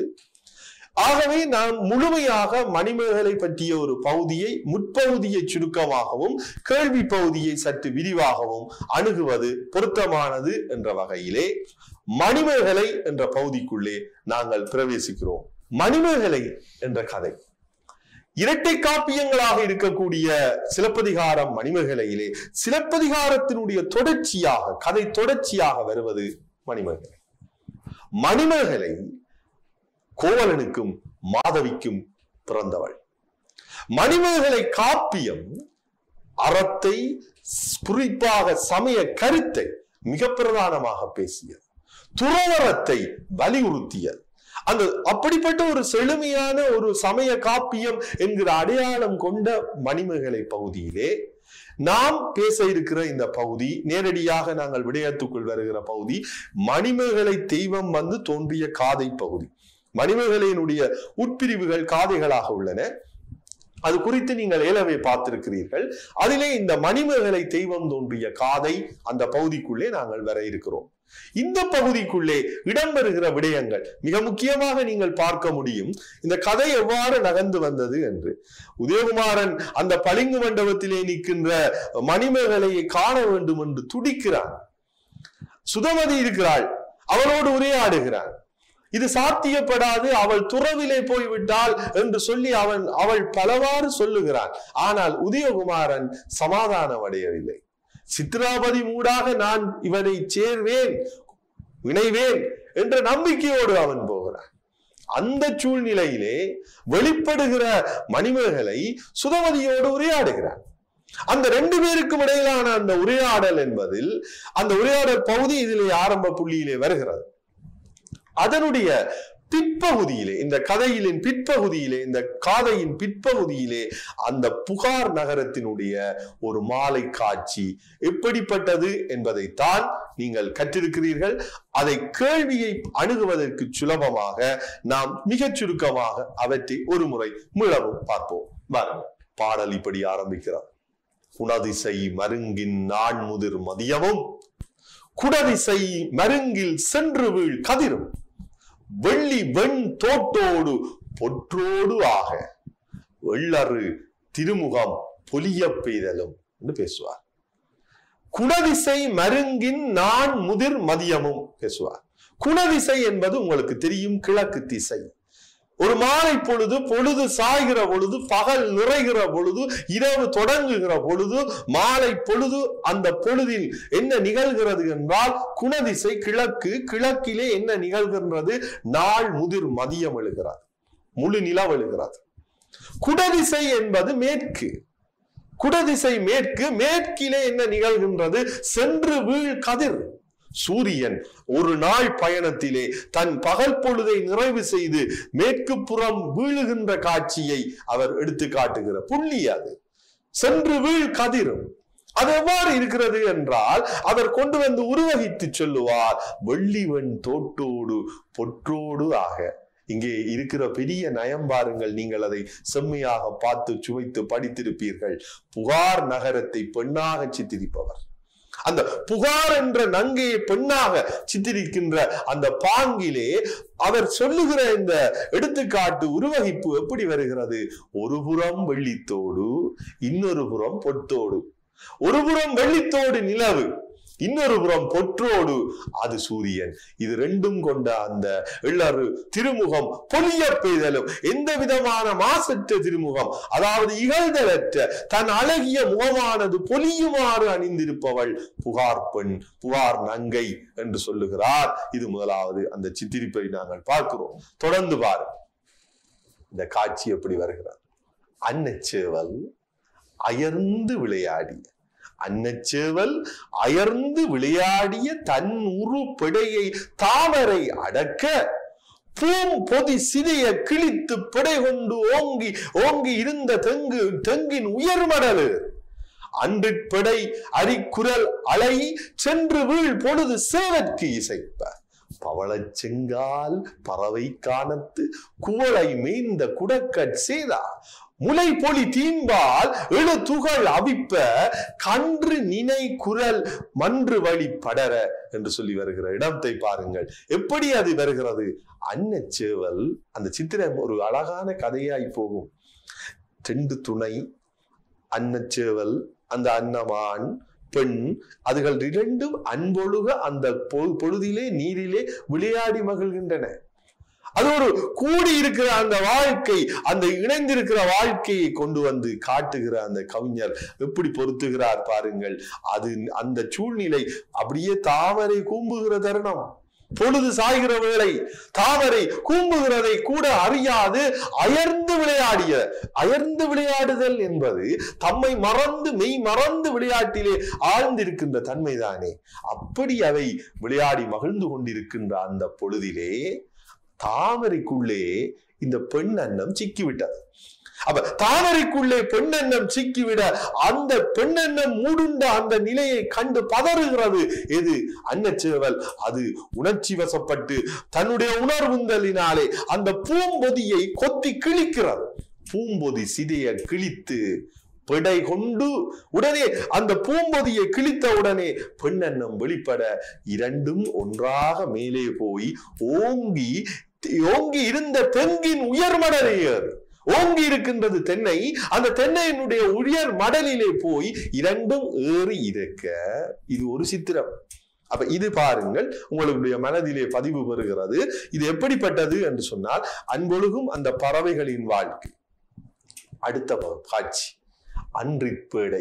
ஆகவே நாம் முழுமையாக மணிமேகலை பற்றிய ஒரு பகுதியை முற்பகுதியை சுருக்கமாகவும் கேள்வி பகுதியை சற்று விரிவாகவும் அணுகுவது பொருத்தமானது என்ற வகையிலே மணிமேகலை என்ற பகுதிக்குள்ளே நாங்கள் பிரவேசிக்கிறோம் மணிமேகலை என்ற கதை இரட்டை காப்பியங்களாக இருக்கக்கூடிய சிலப்பதிகாரம் மணிமேகலையிலே சிலப்பதிகாரத்தினுடைய தொடர்ச்சியாக கதை தொடர்ச்சியாக வருவது மணிமேகலை மணிமேகலை கோவலனுக்கும் மாதவிக்கும் பிறந்தவள் மணிமேகலை காப்பியம் அறத்தை குறிப்பாக சமய கருத்தை மிக பிரதானமாக பேசியது துறவரத்தை வலியுறுத்தியது அந்த அப்படிப்பட்ட ஒரு செழுமையான ஒரு சமய காப்பியம் என்கிற அடையாளம் கொண்ட மணிமேகலை பகுதியிலே நாம் பேச இருக்கிற இந்த பகுதி நேரடியாக நாங்கள் விடயத்துக்குள் வருகிற பகுதி மணிமேகலை தெய்வம் வந்து தோன்றிய காதை பகுதி மணிமேகலையினுடைய உட்பிரிவுகள் காதைகளாக உள்ளன அது குறித்து நீங்கள் ஏலவே பார்த்திருக்கிறீர்கள் அதிலே இந்த மணிமேகலை தெய்வம் தோன்றிய காதை அந்த பகுதிக்குள்ளே நாங்கள் வர இருக்கிறோம் இந்த பகுதிக்குள்ளே இடம்பெறுகிற விடயங்கள் மிக முக்கியமாக நீங்கள் பார்க்க முடியும் இந்த கதை எவ்வாறு நகர்ந்து வந்தது என்று உதயகுமாரன் அந்த பளிங்கு மண்டபத்திலே நிற்கின்ற மணிமேகலையை காண வேண்டும் என்று துடிக்கிறான் சுதமதி இருக்கிறாள் அவளோடு உரையாடுகிறான் இது சாத்தியப்படாது அவள் துறவிலே போய்விட்டாள் என்று சொல்லி அவன் அவள் பலவாறு சொல்லுகிறான் ஆனால் உதயகுமாரன் சமாதானம் அடையவில்லை சித்ராபதி மூடாக நான் இவனை சேர்வேன் இணைவேன் என்ற நம்பிக்கையோடு அவன் போகிறான் அந்த சூழ்நிலையிலே வெளிப்படுகிற மணிமேகலை சுதமதியோடு உரையாடுகிறார் அந்த ரெண்டு பேருக்கும் இடையிலான அந்த உரையாடல் என்பதில் அந்த உரையாடல் பகுதி இதிலே ஆரம்ப புள்ளியிலே வருகிறது அதனுடைய பிற்பகுதியிலே இந்த கதையிலின் பிற்பகுதியிலே இந்த காதையின் பிற்பகுதியிலே அந்த புகார் நகரத்தினுடைய ஒரு மாலை காட்சி எப்படிப்பட்டது என்பதைத்தான் நீங்கள் கற்றிருக்கிறீர்கள் அதை கேள்வியை அணுகுவதற்கு சுலபமாக நாம் மிகச் சுருக்கமாக அவற்றை ஒரு முறை மீளவும் பார்ப்போம் வாருங்கள் பாடல் இப்படி ஆரம்பிக்கிறார் குணதிசை மருங்கின் நான்முதிர் மதியமும் குடதிசை மருங்கில் சென்று வீழ் கதிரும் வெள்ளி வெண் தோட்டோடு பொற்றோடு ஆக வெள்ளறு திருமுகம் பொலிய பெய்தலும் என்று பேசுவார் குணதிசை மருங்கின் நான் முதிர் மதியமும் பேசுவார் குணதிசை என்பது உங்களுக்கு தெரியும் கிழக்கு திசை ஒரு மாலை பொழுது பொழுது சாய்கிற பொழுது பகல் நிறைகிற பொழுது இரவு தொடங்குகிற பொழுது மாலை பொழுது அந்த பொழுதில் என்ன நிகழ்கிறது என்றால் குணதிசை கிழக்கு கிழக்கிலே என்ன நிகழ்கின்றது நாள் முதிர் மதியம் எழுகிறது முழு நிலவு எழுகிறது குடதிசை என்பது மேற்கு குடதிசை மேற்கு மேற்கிலே என்ன நிகழ்கின்றது சென்று வீழ் கதிர் சூரியன் ஒரு நாள் பயணத்திலே தன் பகல் பொழுதை நிறைவு செய்து மேற்கு புறம் வீழுகின்ற காட்சியை அவர் எடுத்து காட்டுகிற புள்ளி அது சென்று வீழ் கதிரும் அது எவ்வாறு இருக்கிறது என்றால் அவர் கொண்டு வந்து உருவகித்து சொல்லுவார் வெள்ளிவன் தோட்டோடு பொற்றோடு ஆக இங்கே இருக்கிற பெரிய நயம் பாருங்கள் நீங்கள் அதை செம்மையாக பார்த்து சுவைத்து படித்திருப்பீர்கள் புகார் நகரத்தை பெண்ணாக சித்தரிப்பவர் அந்த புகார் என்ற நங்கையை பெண்ணாக சித்தரிக்கின்ற அந்த பாங்கிலே அவர் சொல்லுகிற இந்த எடுத்துக்காட்டு உருவகிப்பு எப்படி வருகிறது ஒரு புறம் வெள்ளித்தோடு இன்னொரு புறம் பொட்டோடு ஒரு புறம் வெள்ளித்தோடு நிலவு இன்னொரு புறம் பொற்றோடு அது சூரியன் இது ரெண்டும் கொண்ட அந்த எள்ளறு திருமுகம் பொலிய பெய்தலும் எந்த விதமான மாசற்ற திருமுகம் அதாவது இகழ்தலற்ற தன் அழகிய முகமானது பொலியுமாறு அணிந்திருப்பவள் புகார் பெண் புகார் நங்கை என்று சொல்லுகிறார் இது முதலாவது அந்த சித்திரிப்பை நாங்கள் பார்க்கிறோம் தொடர்ந்து பாரு இந்த காட்சி எப்படி வருகிறது அன்னச்சேவல் அயர்ந்து விளையாடிய அன்னச்சேவல் அயர்ந்து விளையாடிய தன் உரு பிடையை தாமரை அடக்க பூம் பொதி சிதைய கிழித்து பிடை கொண்டு ஓங்கி ஓங்கி இருந்த தெங்கு தெங்கின் உயர்மடலு அன்றிற்படை அரிக்குரல் அலை சென்று வீழ் பொழுது சேவற்கு இசைப்ப பவளச் செங்கால் பறவை காணத்து குவளை மேய்ந்த குடக்கட் சேதா முலை பொலி தீம்பால் எழு துகள் அவிப்ப கன்று நினை குரல் மன்று வழி படர என்று சொல்லி வருகிற இடத்தை பாருங்கள் எப்படி அது வருகிறது அன்னச்சேவல் அந்த சித்திரம் ஒரு அழகான கதையாய் போகும் ரெண்டு துணை அன்னச்சேவல் அந்த அன்னமான் பெண் அதுகள் இரண்டும் அன்பொழுக அந்த பொ- பொழுதிலே நீரிலே விளையாடி மகிழ்கின்றன அது ஒரு கூடி இருக்கிற அந்த வாழ்க்கை அந்த இணைந்திருக்கிற வாழ்க்கையை கொண்டு வந்து காட்டுகிற அந்த கவிஞர் எப்படி பொருத்துகிறார் பாருங்கள் அது அந்த சூழ்நிலை அப்படியே தாமரை கூம்புகிற தருணம் பொழுது சாய்கிற வேளை தாமரை கூம்புகிறதை கூட அறியாது அயர்ந்து விளையாடிய அயர்ந்து விளையாடுதல் என்பது தம்மை மறந்து மெய் மறந்து விளையாட்டிலே ஆழ்ந்திருக்கின்ற தன்மைதானே அப்படி அவை விளையாடி மகிழ்ந்து கொண்டிருக்கின்ற அந்த பொழுதிலே தாமரைக்குள்ளே இந்த பெண் அன்னம் சிக்கிவிட்டது அப்ப தாமரைக்குள்ளே பெண்ணெண்ணம் சிக்கிவிட அந்த பெண்ணெண்ணம் மூடுண்ட அந்த நிலையை கண்டு பதறுகிறது எது அன்னச்சேவல் அது உணர்ச்சி வசப்பட்டு தன்னுடைய உணர்வுந்தலினாலே அந்த பூம்பொதியை கொத்தி கிழிக்கிறது பூம்பொதி சிதைய கிழித்து பிடை கொண்டு உடனே அந்த பூம்பொதியை கிழித்த உடனே பெண்ணெண்ணம் வெளிப்பட இரண்டும் ஒன்றாக மேலே போய் ஓங்கி ஓங்கி இருந்த தெங்கின் உயர்மடலை ஏறு ஓங்கி இருக்கின்றது தென்னை அந்த தென்னையினுடைய உயர் மடலிலே போய் இரண்டும் ஏறி இருக்க இது ஒரு சித்திரம் அப்ப இது பாருங்கள் உங்களுடைய மனதிலே பதிவு பெறுகிறது இது எப்படிப்பட்டது என்று சொன்னால் அன்பொழுகும் அந்த பறவைகளின் வாழ்க்கை அடுத்த ப- காட்சி அன்றிப்பேடை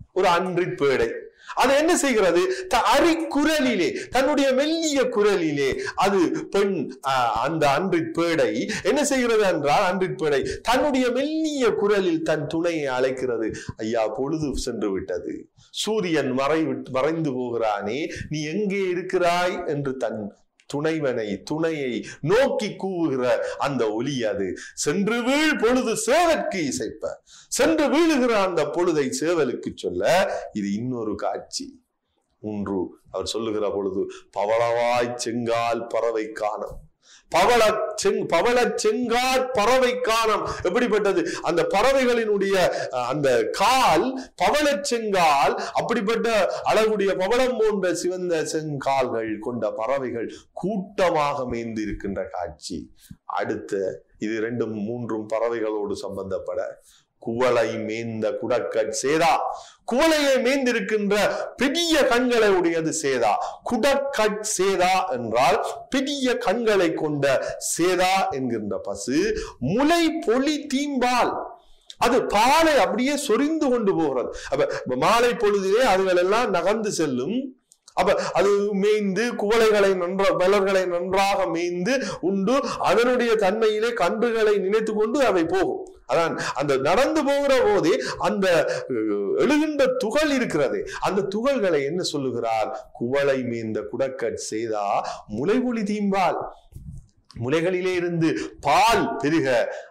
ஒரு அன்றி பேடை அது என்ன செய்கிறது த- அரிக்குரலிலே தன்னுடைய மெல்லிய குரலிலே அது பெண் ஆஹ், அந்த அன்றி பேடை என்ன செய்கிறது என்றால் அன்றி பேடை தன்னுடைய மெல்லிய குரலில் தன் துணையை அழைக்கிறது ஐயா பொழுது சென்று விட்டது சூரியன் மறை மறைந்து போகிறானே நீ எங்கே இருக்கிறாய் என்று தன் துணைவனை துணையை நோக்கி கூவுகிற அந்த ஒலி அது சென்று வீழ் பொழுது சேவற்கு இசைப்ப சென்று வீழுகிற அந்த பொழுதை சேவலுக்கு சொல்ல இது இன்னொரு காட்சி ஒன்று அவர் சொல்லுகிற பொழுது பவளவாய் செங்கால் பறவை காணம் பவள செங் பவள செங்கால் பறவை காணம் எப்படிப்பட்டது அந்த பறவைகளினுடைய அஹ், அந்த கால் பவள செங்கால் அப்படிப்பட்ட அழகுடைய பவளம் போன்ற சிவந்த செங்கால்கள் கொண்ட பறவைகள் கூட்டமாக மேய்ந்து இருக்கின்ற காட்சி அடுத்த இது ரெண்டும் மூன்றும் பறவைகளோடு சம்பந்தப்பட குவளை மேய்ந்த குடக்கட் சேதா குவளையை மேய்ந்திருக்கின்ற பெரிய கண்களை உடையது சேதா குடக்கட் சேதா என்றால் பெரிய கண்களை கொண்ட சேதா என்கின்ற பசு முளை பொலி தீம்பால் அது பாலை அப்படியே சொரிந்து கொண்டு போகிறது அப்ப மாலை பொழுதிலே அதுகள் எல்லாம் நகர்ந்து செல்லும் அப்ப அது மேய்ந்து குவளைகளை நன்ற மலர்களை நன்றாக மேய்ந்து உண்டு அதனுடைய தன்மையிலே கன்றுகளை நினைத்து கொண்டு அவை போகும் அதான் அந்த நடந்து போகிற போதே அந்த அஹ், எழுகின்ற துகள் இருக்கிறது அந்த துகள்களை என்ன சொல்லுகிறார் குவளை மேய்ந்த குடக்கட் செய்தா முளைபொலி தீம்பால் முளைகளிலே இருந்து பால் பெருக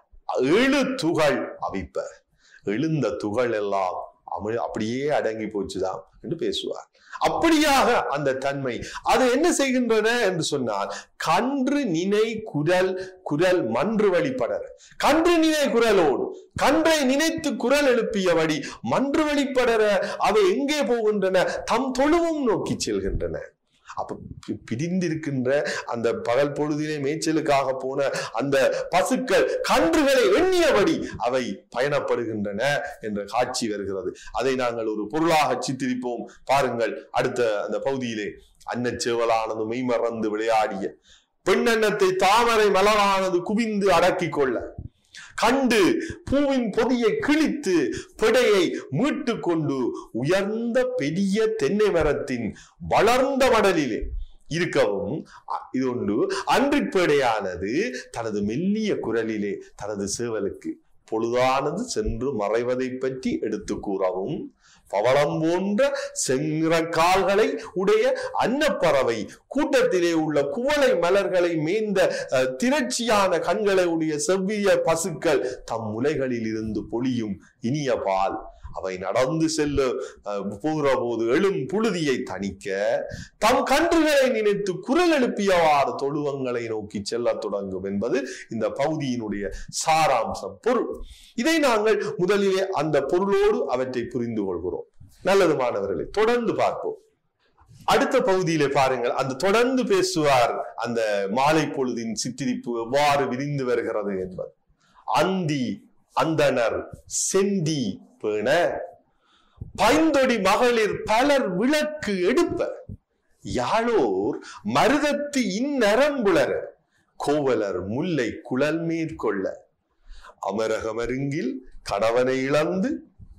எழு துகள் அவிப்ப எழுந்த துகள் எல்லாம் அமிழ் அப்படியே அடங்கி போச்சுதான் என்று பேசுவார் அப்படியாக அந்த தன்மை அது என்ன செய்கின்றன என்று சொன்னால் கன்று நினை குரல் குரல் மன்று வழிபடர் கன்று நினை குரலோடு கன்றை நினைத்து குரல் எழுப்பியபடி மன்று வழிபடர அவை எங்கே போகின்றன தம் தொழுவும் நோக்கி செல்கின்றன அப்ப பி- பிரிந்திருக்கின்ற அந்த பகல் பொழுதிலே மேய்ச்சலுக்காக போன அந்த பசுக்கள் கன்றுகளை எண்ணியபடி அவை பயணப்படுகின்றன என்ற காட்சி வருகிறது அதை நாங்கள் ஒரு பொருளாக சித்தரிப்போம் பாருங்கள் அடுத்த அந்த பகுதியிலே அன்னச்சேவலானது மெய்மறந்து விளையாடிய பெண்ணெண்ணத்தை தாமரை மலரானது குவிந்து அடக்கிக் கொள்ள கண்டு பூவின் பொதியை கிழித்து பிடையை மீட்டு கொண்டு உயர்ந்த பெரிய தென்னை மரத்தின் வளர்ந்த மடலிலே இருக்கவும் அ- இது ஒன்று அன்றிப்பேடையானது தனது மெல்லிய குரலிலே தனது சேவலுக்கு பொழுதானது சென்று மறைவதை பற்றி எடுத்து கூறவும் பவளம் போன்ற செங்கிற கால்களை உடைய அன்னப்பறவை கூட்டத்திலே உள்ள குவளை மலர்களை மேய்ந்த அஹ், திரட்சியான கண்களை உடைய செவ்விய பசுக்கள் தம் முலைகளில் இருந்து பொழியும் இனிய பால் அவை நடந்து செல்ல அஹ், போகிற போது எழும் புழுதியை தணிக்க தம் கன்றுகளை நினைத்து குரல் எழுப்பியவாறு தொழுவங்களை நோக்கி செல்லத் தொடங்கும் என்பது இந்த பகுதியினுடைய சாராம்சம் பொருள் இதை நாங்கள் முதலிலே அந்த பொருளோடு அவற்றை புரிந்து கொள்கிறோம் நல்லது மாணவர்களை தொடர்ந்து பார்ப்போம் அடுத்த பகுதியிலே பாருங்கள் அந்த தொடர்ந்து பேசுவார் அந்த மாலை பொழுதின் சித்திரிப்பு எவ்வாறு விரிந்து வருகிறது என்பது அந்தி அந்தணர் செந்தி பேண பைந்தொடி மகளிர் பலர் விளக்கு எடுப்ப யாழோர் மருதத்து இந்நரம்புலர கோவலர் முல்லை குழல் மேற்கொள்ள அமரகமருங்கில் கணவனை இழந்து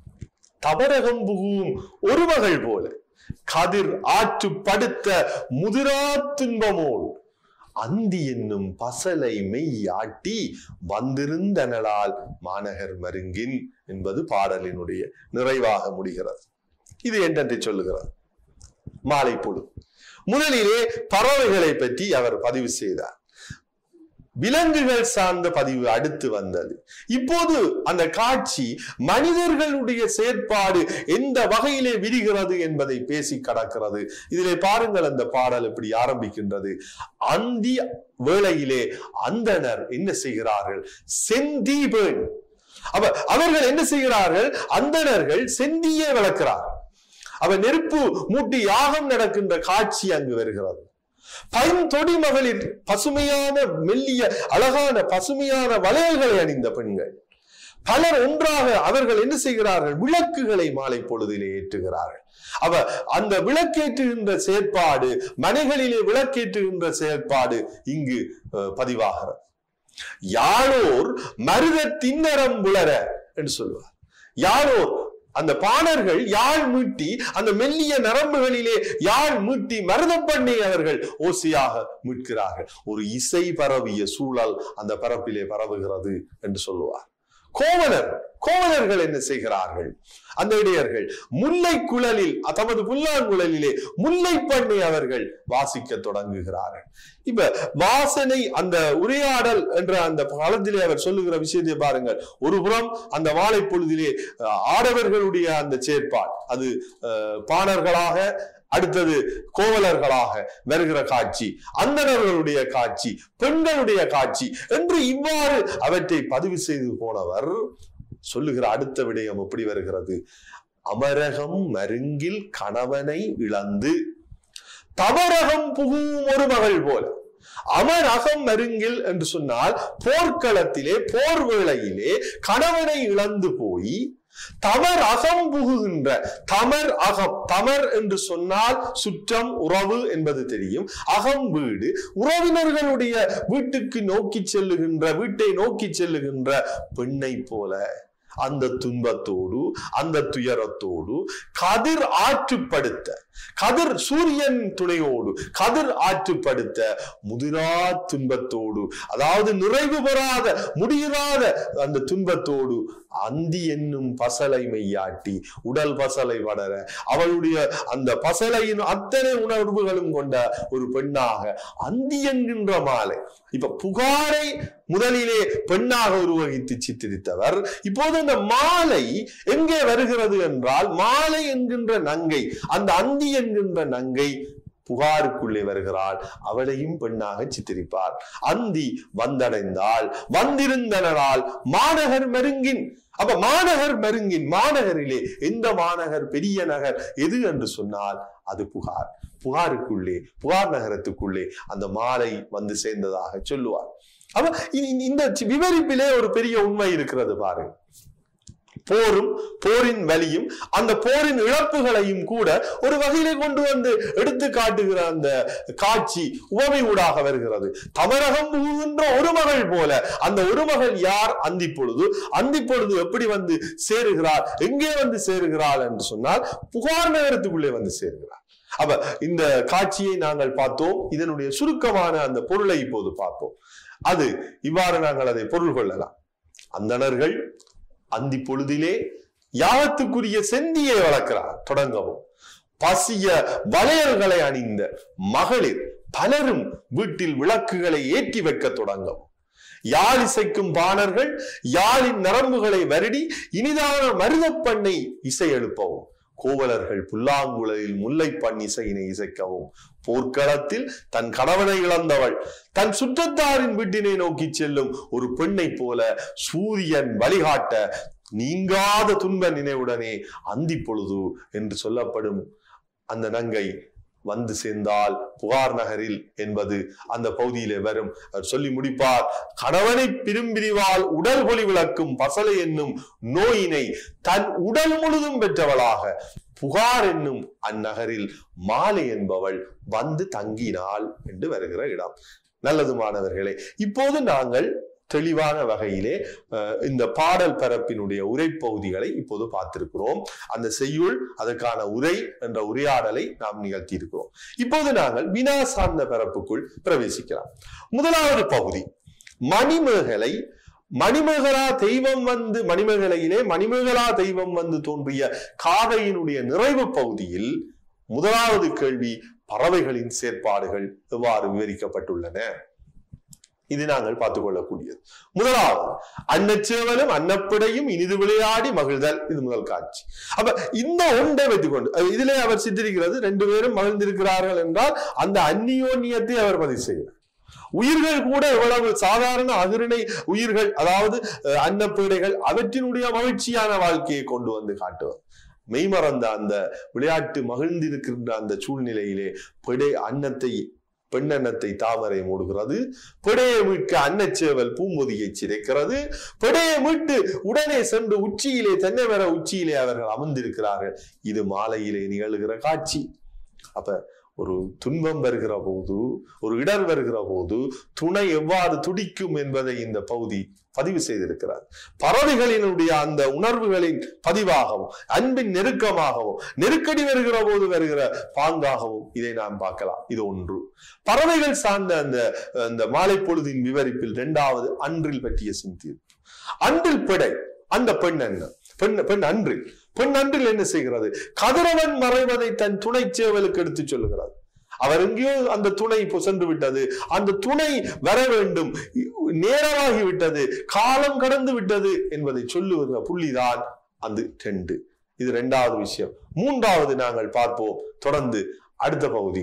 தபரகம் புகும் ஒரு மகள் போல கதிர் ஆற்று படுத்த முதிரா துன்பமோடு அந்தி என்னும் பசலை மெய் ஆட்டி வந்திருந்தனளால் மாநகர் மருங்கின் என்பது பாடலினுடைய நிறைவாக முடிகிறது இது என்னென்று சொல்லுகிறார் மாலை பொழுது முதலிலே பறவைகளை பற்றி அவர் பதிவு செய்தார் விலங்குகள் சார்ந்த பதிவு அடுத்து வந்தது இப்போது அந்த காட்சி மனிதர்களுடைய செயற்பாடு எந்த வகையிலே விரிகிறது என்பதை பேசி கடக்கிறது இதிலே பாருங்கள் அந்த பாடல் எப்படி ஆரம்பிக்கின்றது அந்தி வேளையிலே அந்தணர் என்ன செய்கிறார்கள் செந்தீபன் அப்ப அவர்கள் என்ன செய்கிறார்கள் அந்தணர்கள் செந்தியை வளர்க்கிறார்கள் அவ நெருப்பு மூட்டி யாகம் நடக்கின்ற காட்சி அங்கு வருகிறது பைந்தொடி மகளிர் பசுமையான மெல்லிய அழகான பசுமையான வளையல்களை அணிந்த பெண்கள் பலர் ஒன்றாக அவர்கள் என்ன செய்கிறார்கள் விளக்குகளை மாலை பொழுதிலே ஏற்றுகிறார்கள் அவ அந்த விளக்கேற்றுகின்ற செயற்பாடு மனைகளிலே விளக்கேற்றுகின்ற செயற்பாடு இங்கு அஹ், பதிவாகிறது யாழோர் மருத திண்ணறம் புலர என்று சொல்லுவார் யாழோர் அந்த பாணர்கள் யாழ் மீட்டி அந்த மெல்லிய நரம்புகளிலே யாழ் மீட்டி மருதப்பண்ணை அவர்கள் ஓசையாக மீட்கிறார்கள் ஒரு இசை பரவிய சூழல் அந்த பரப்பிலே பரவுகிறது என்று சொல்லுவார் கோவலர் கோவலர்கள் என்ன செய்கிறார்கள் அந்த இடையர்கள் முல்லை குழலில் தமது புல்லாங்குழலிலே முல்லை பண்ணை அவர்கள் வாசிக்க தொடங்குகிறார்கள் இப்ப வாசனை அந்த உரையாடல் என்ற அந்த காலத்திலே அவர் சொல்லுகிற விஷயத்தை பாருங்கள் ஒரு புறம் அந்த வாழை பொழுதிலே அஹ், ஆடவர்களுடைய அந்த செயற்பாடு அது அஹ், பாணர்களாக அடுத்தது கோவலர்களாக வருகிற காட்சி அந்தணர்களுடைய காட்சி பெண்களுடைய காட்சி என்று இவ்வாறு அவற்றை பதிவு செய்து போனவர் சொல்லுகிற அடுத்த விடயம் எப்படி வருகிறது அமரகம் மருங்கில் கணவனை இழந்து தவரகம் புகும் ஒரு மகள் போல அமரகம் மருங்கில் என்று சொன்னால் போர்க்களத்திலே போர் வேளையிலே கணவனை இழந்து போய் தமர் அகம் புகுகின்ற தமர் அகம் தமர் என்று சொன்னால் சுற்றம் உறவு என்பது தெரியும் அகம் வீடு உறவினர்களுடைய வீட்டுக்கு நோக்கி செல்லுகின்ற வீட்டை நோக்கி செல்லுகின்ற பெண்ணை போல அந்த துன்பத்தோடு அந்த துயரத்தோடு கதிர் ஆற்றுப்படுத்த கதிர் சூரியன் துணையோடு கதிர் ஆற்றுப்படுத்த முதிரா துன்பத்தோடு அதாவது நிறைவு பெறாத முடியாத அந்த துன்பத்தோடு அந்தி என்னும் பசலை மெய்யாட்டி உடல் பசலை வளர அவளுடைய அந்த பசலையின் அத்தனை உணர்வுகளும் கொண்ட ஒரு பெண்ணாக அந்தி என்கின்ற மாலை இப்ப புகாரை முதலிலே பெண்ணாக உருவகித்து சித்தரித்தவர் இப்போது அந்த மாலை எங்கே வருகிறது என்றால் மாலை என்கின்ற நங்கை அந்த அந்தி என்கின்ற நங்கை புகாருக்குள்ளே வருகிறாள் அவளையும் பெண்ணாக சித்தரிப்பார் அந்தி வந்தடைந்தால் வந்திருந்தனால் மாநகர் மருங்கின் அப்ப மாநகர் மருங்கின் மாநகரிலே எந்த மாநகர் பெரிய நகர் எது என்று சொன்னால் அது புகார் புகாருக்குள்ளே புகார் நகரத்துக்குள்ளே அந்த மாலை வந்து சேர்ந்ததாக சொல்லுவார் அப்ப இ- இந்த விவரிப்பிலே ஒரு பெரிய உண்மை இருக்கிறது பாருங்க போரும் போரின் வலியும் அந்த போரின் இழப்புகளையும் கூட ஒரு வகையிலே கொண்டு வந்து எடுத்து காட்டுகிற அந்த காட்சி உவமை ஊடாக வருகிறது தமரகம் புகுகின்ற ஒரு மகள் போல அந்த ஒரு மகள் யார் அந்தி பொழுது அந்தி பொழுது எப்படி வந்து சேருகிறார் எங்கே வந்து சேருகிறாள் என்று சொன்னால் புகார் நகரத்துக்குள்ளே வந்து சேருகிறார் அப்ப இந்த காட்சியை நாங்கள் பார்த்தோம் இதனுடைய சுருக்கமான அந்த பொருளை இப்போது பார்ப்போம் அது இவ்வாறு நாங்கள் அதை பொருள் கொள்ளலாம் அந்தணர்கள் அந்தி பொழுதிலே யாவத்துக்குரிய செந்தியை வளர்க்கிறார் தொடங்கவும் பசிய வளையல்களை அணிந்த மகளிர் பலரும் வீட்டில் விளக்குகளை ஏற்றி வைக்க தொடங்கவும் யாழ் இசைக்கும் பாணர்கள் யாழின் நரம்புகளை வருடி இனிதான மருதப்பண்ணை இசை எழுப்பவும் கோவலர்கள் புல்லாங்குழலில் முல்லைப்பண் இசையினை இசைக்கவும் போர்க்களத்தில் தன் கணவனை இழந்தவள் தன் சுற்றத்தாரின் வீட்டினை நோக்கி செல்லும் ஒரு பெண்ணை போல சூரியன் வழிகாட்ட நீங்காத துன்ப நினைவுடனே அந்தி பொழுது என்று சொல்லப்படும் அந்த நங்கை வந்து சேர்ந்தால் புகார் நகரில் என்பது அந்த பகுதியிலே வரும் அவர் சொல்லி முடிப்பார் கணவனை பிரிம்பிரிவால் உடல் பொலி விளக்கும் பசலை என்னும் நோயினை தன் உடல் முழுதும் பெற்றவளாக புகார் என்னும் அந்நகரில் மாலை என்பவள் வந்து தங்கினாள் என்று வருகிற இடம் நல்லது மாணவர்களே இப்போது நாங்கள் தெளிவான வகையிலே அஹ், இந்த பாடல் பரப்பினுடைய உரைப்பகுதிகளை இப்போது பார்த்திருக்கிறோம் அந்த செய்யுள் அதற்கான உரை என்ற உரையாடலை நாம் நிகழ்த்தி இருக்கிறோம் இப்போது நாங்கள் வினா சார்ந்த பரப்புக்குள் பிரவேசிக்கலாம் முதலாவது பகுதி மணிமேகலை மணிமேகலா தெய்வம் வந்து மணிமேகலையிலே மணிமேகலா தெய்வம் வந்து தோன்றிய காதையினுடைய நிறைவு பகுதியில் முதலாவது கேள்வி பறவைகளின் செயற்பாடுகள் எவ்வாறு விவரிக்கப்பட்டுள்ளன இது நாங்கள் பார்த்துக் கொள்ளக்கூடியது முதலாவது அன்னச்சேவலும் அன்னப்பிடையும் இனிது விளையாடி மகிழ்தல் இது முதல் காட்சி அப்ப இந்த ஒன்றை வைத்துக் கொண்டு அஹ் இதிலே அவர் சித்தரிக்கிறது ரெண்டு பேரும் மகிழ்ந்திருக்கிறார்கள் என்றால் அந்த அந்நியோன்யத்தை அவர் பதிவு செய்கிறார் உயிர்கள் கூட எவ்வளவு சாதாரண அகிரிணை உயிர்கள் அதாவது அஹ், அன்னப்பேடைகள் அவற்றினுடைய மகிழ்ச்சியான வாழ்க்கையை கொண்டு வந்து காட்டுவார் மெய்மறந்த அந்த விளையாட்டு மகிழ்ந்திருக்கின்ற அந்த சூழ்நிலையிலே பிடை அன்னத்தை பெண்ணெண்ணத்தை தாமரை மூடுகிறது பிடையை மீட்க அன்னச்சேவல் பூம்பொதியை சிதைக்கிறது பிடையை மீட்டு உடனே சென்று உச்சியிலே தென்னை மர உச்சியிலே அவர்கள் அமர்ந்திருக்கிறார்கள் இது மாலையிலே நிகழ்கிற காட்சி அப்ப ஒரு துன்பம் வருகிற போது ஒரு இடர் வருகிற போது துணை எவ்வாறு துடிக்கும் என்பதை இந்த பகுதி பதிவு செய்திருக்கிறார் பறவைகளினுடைய அந்த உணர்வுகளின் பதிவாகவும் அன்பின் நெருக்கமாகவும் நெருக்கடி வருகிற போது வருகிற பாங்காகவும் இதை நாம் பார்க்கலாம் இது ஒன்று பறவைகள் சார்ந்த அந்த அந்த மாலை பொழுதின் விவரிப்பில் இரண்டாவது அன்றில் பற்றிய சிந்தி அன்றில் பிடை அந்த பெண் என்ன பெண் பெண் அன்றில் பெண் அன்றில் என்ன செய்கிறது கதிரவன் மறைவதை தன் துணை சேவலுக்கு எடுத்து சொல்லுகிறார் அவர் எங்கேயோ அந்த துணை இப்போ சென்று விட்டது அந்த துணை வர வேண்டும் நேரமாகி விட்டது காலம் கடந்து விட்டது என்பதை சொல்லுகிற புள்ளிதான் அந்த ரெண்டு இது இரண்டாவது விஷயம் மூன்றாவது நாங்கள் பார்ப்போம் தொடர்ந்து அடுத்த பகுதி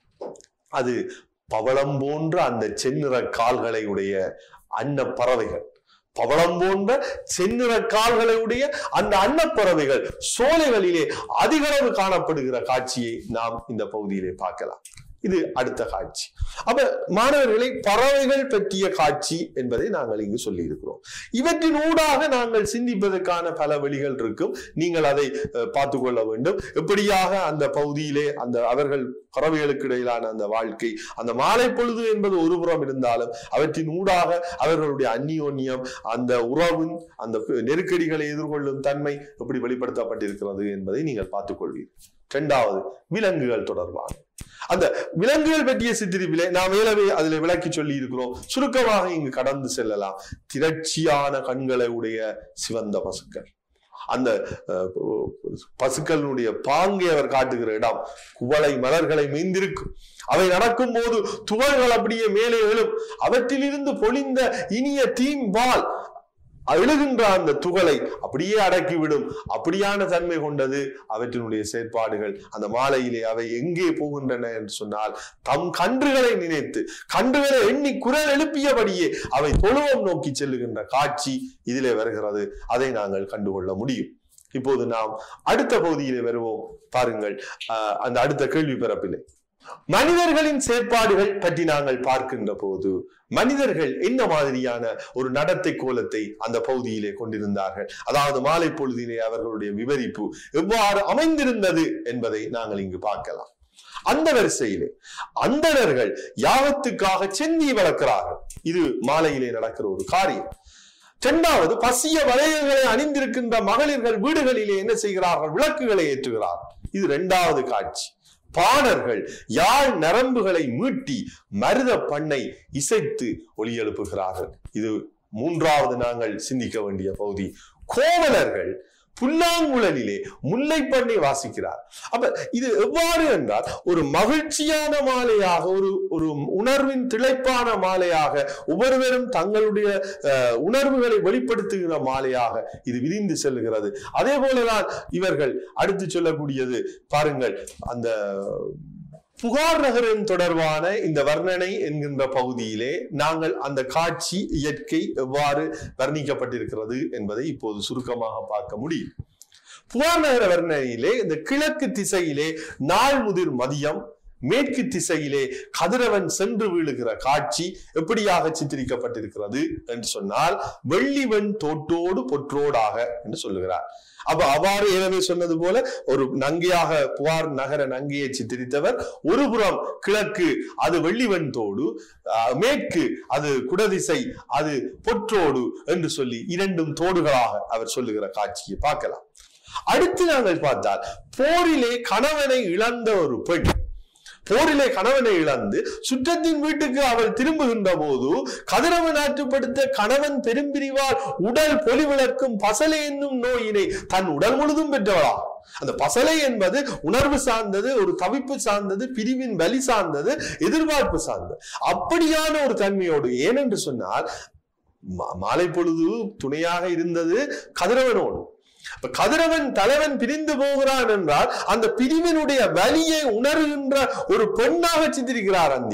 அது பவளம் போன்ற அந்த செந்நிற கால்களை உடைய அன்ன பறவைகள் பவளம் போன்ற செந்நிற கால்களை உடைய அந்த அன்னப்பறவைகள் சோலைகளிலே அதிகளவு காணப்படுகிற காட்சியை நாம் இந்த பகுதியிலே பார்க்கலாம் இது அடுத்த காட்சி அப்ப மாணவர்களை பறவைகள் பற்றிய காட்சி என்பதை நாங்கள் இங்கு சொல்லி இருக்கிறோம் இவற்றின் ஊடாக நாங்கள் சிந்திப்பதற்கான பல வழிகள் இருக்கும் நீங்கள் அதை அஹ், பார்த்து கொள்ள வேண்டும் எப்படியாக அந்த பகுதியிலே அந்த அவர்கள் பறவைகளுக்கு இடையிலான அந்த வாழ்க்கை அந்த மாலை பொழுது என்பது ஒரு புறம் இருந்தாலும் அவற்றின் ஊடாக அவர்களுடைய அந்நியோன்யம் அந்த உறவின் அந்த நெருக்கடிகளை எதிர்கொள்ளும் தன்மை எப்படி வெளிப்படுத்தப்பட்டிருக்கிறது என்பதை நீங்கள் பார்த்துக் கொள்வீர்கள் இரண்டாவது விலங்குகள் தொடர்பான அந்த விலங்குகள் பற்றிய சித்திரிப்பிலே நாம் ஏலவே அதில் விளக்கி சொல்லி இருக்கிறோம் சுருக்கமாக இங்கு கடந்து செல்லலாம் திரட்சியான கண்களை உடைய சிவந்த பசுக்கள் அந்த அஹ், பசுக்களுடைய பாங்கை அவர் காட்டுகிற இடம் குவளை மலர்களை மேய்ந்திருக்கும் அவை நடக்கும் போது துகள்கள் அப்படியே மேலே எழும் அவற்றிலிருந்து பொழிந்த இனிய தீம்பால் எழுகின்ற அந்த துகளை அப்படியே அடக்கிவிடும் அப்படியான தன்மை கொண்டது அவற்றினுடைய செயற்பாடுகள் அந்த மாலையிலே அவை எங்கே போகின்றன என்று சொன்னால் தம் கன்றுகளை நினைத்து கன்றுகளை எண்ணி குரல் எழுப்பியபடியே அவை தொழுவம் நோக்கி செல்லுகின்ற காட்சி இதிலே வருகிறது அதை நாங்கள் கண்டுகொள்ள முடியும் இப்போது நாம் அடுத்த பகுதியிலே வருவோம் பாருங்கள் ஆஹ் அந்த அடுத்த கேள்வி பிறப்பிலே மனிதர்களின் செயற்பாடுகள் பற்றி நாங்கள் பார்க்கின்ற போது மனிதர்கள் என்ன மாதிரியான ஒரு நடத்தை கோலத்தை அந்த பகுதியிலே கொண்டிருந்தார்கள் அதாவது மாலை பொழுதிலே அவர்களுடைய விவரிப்பு எவ்வாறு அமைந்திருந்தது என்பதை நாங்கள் இங்கு பார்க்கலாம் அந்த வரிசையிலே அந்தணர்கள் யாகத்துக்காக செந்தி வளர்க்கிறார்கள் இது மாலையிலே நடக்கிற ஒரு காரியம் இரண்டாவது பசிய வளையல்களை அணிந்திருக்கின்ற மகளிர்கள் வீடுகளிலே என்ன செய்கிறார்கள் விளக்குகளை ஏற்றுகிறார்கள் இது இரண்டாவது காட்சி பாணர்கள் யாழ் நரம்புகளை மீட்டி மருத பண்ணை இசைத்து ஒலி எழுப்புகிறார்கள் இது மூன்றாவது நாங்கள் சிந்திக்க வேண்டிய பகுதி கோவலர்கள் புல்லாங்குழலிலே முல்லை பண்ணை வாசிக்கிறார் அப்ப இது எவ்வாறு என்றால் ஒரு மகிழ்ச்சியான மாலையாக ஒரு ஒரு உணர்வின் திளைப்பான மாலையாக ஒவ்வொருவரும் தங்களுடைய அஹ், உணர்வுகளை வெளிப்படுத்துகிற மாலையாக இது விரிந்து செல்கிறது அதே போலதான் இவர்கள் அடுத்து சொல்லக்கூடியது பாருங்கள் அந்த புகார் நகரின் தொடர்பான இந்த வர்ணனை என்கின்ற பகுதியிலே நாங்கள் அந்த காட்சி இயற்கை எவ்வாறு வர்ணிக்கப்பட்டிருக்கிறது என்பதை இப்போது சுருக்கமாக பார்க்க முடியும் புகார் நகர வர்ணனையிலே இந்த கிழக்கு திசையிலே நாள் முதிர் மதியம் மேற்கு திசையிலே கதிரவன் சென்று வீழுகிற காட்சி எப்படியாக சித்தரிக்கப்பட்டிருக்கிறது என்று சொன்னால் வெள்ளிவன் தோட்டோடு பொற்றோடாக என்று சொல்லுகிறார் அப்ப அவ்வாறு ஏற்கனவே சொன்னது போல ஒரு நங்கையாக புகார் நகர நங்கையை சித்தரித்தவர் ஒரு புறம் கிழக்கு அது வெள்ளிவன் தோடு அஹ், மேற்கு அது குடதிசை அது பொற்றோடு என்று சொல்லி இரண்டும் தோடுகளாக அவர் சொல்லுகிற காட்சியை பார்க்கலாம் அடுத்து நாங்கள் பார்த்தால் போரிலே கணவனை இழந்த ஒரு பெண் போரிலே கணவனை இழந்து சுற்றத்தின் வீட்டுக்கு அவள் திரும்புகின்ற போது கதிரவன் ஆற்றுப்படுத்த கணவன் பெரும்பிரிவால் உடல் பொலிவிளக்கும் பசலை என்னும் நோயினை தன் உடல் முழுதும் பெற்றவளா அந்த பசலை என்பது உணர்வு சார்ந்தது ஒரு தவிப்பு சார்ந்தது பிரிவின் வலி சார்ந்தது எதிர்பார்ப்பு சார்ந்தது அப்படியான ஒரு தன்மையோடு ஏனென்று சொன்னால் மா- மாலை பொழுது துணையாக இருந்தது கதிரவனோடு அப்ப கதிரவன் தலைவன் பிரிந்து போகிறான் என்றால் அந்த பிரிவினுடைய வலியை உணர்கின்ற ஒரு பெண்ணாக சித்தரிக்கிறார் அந்தியை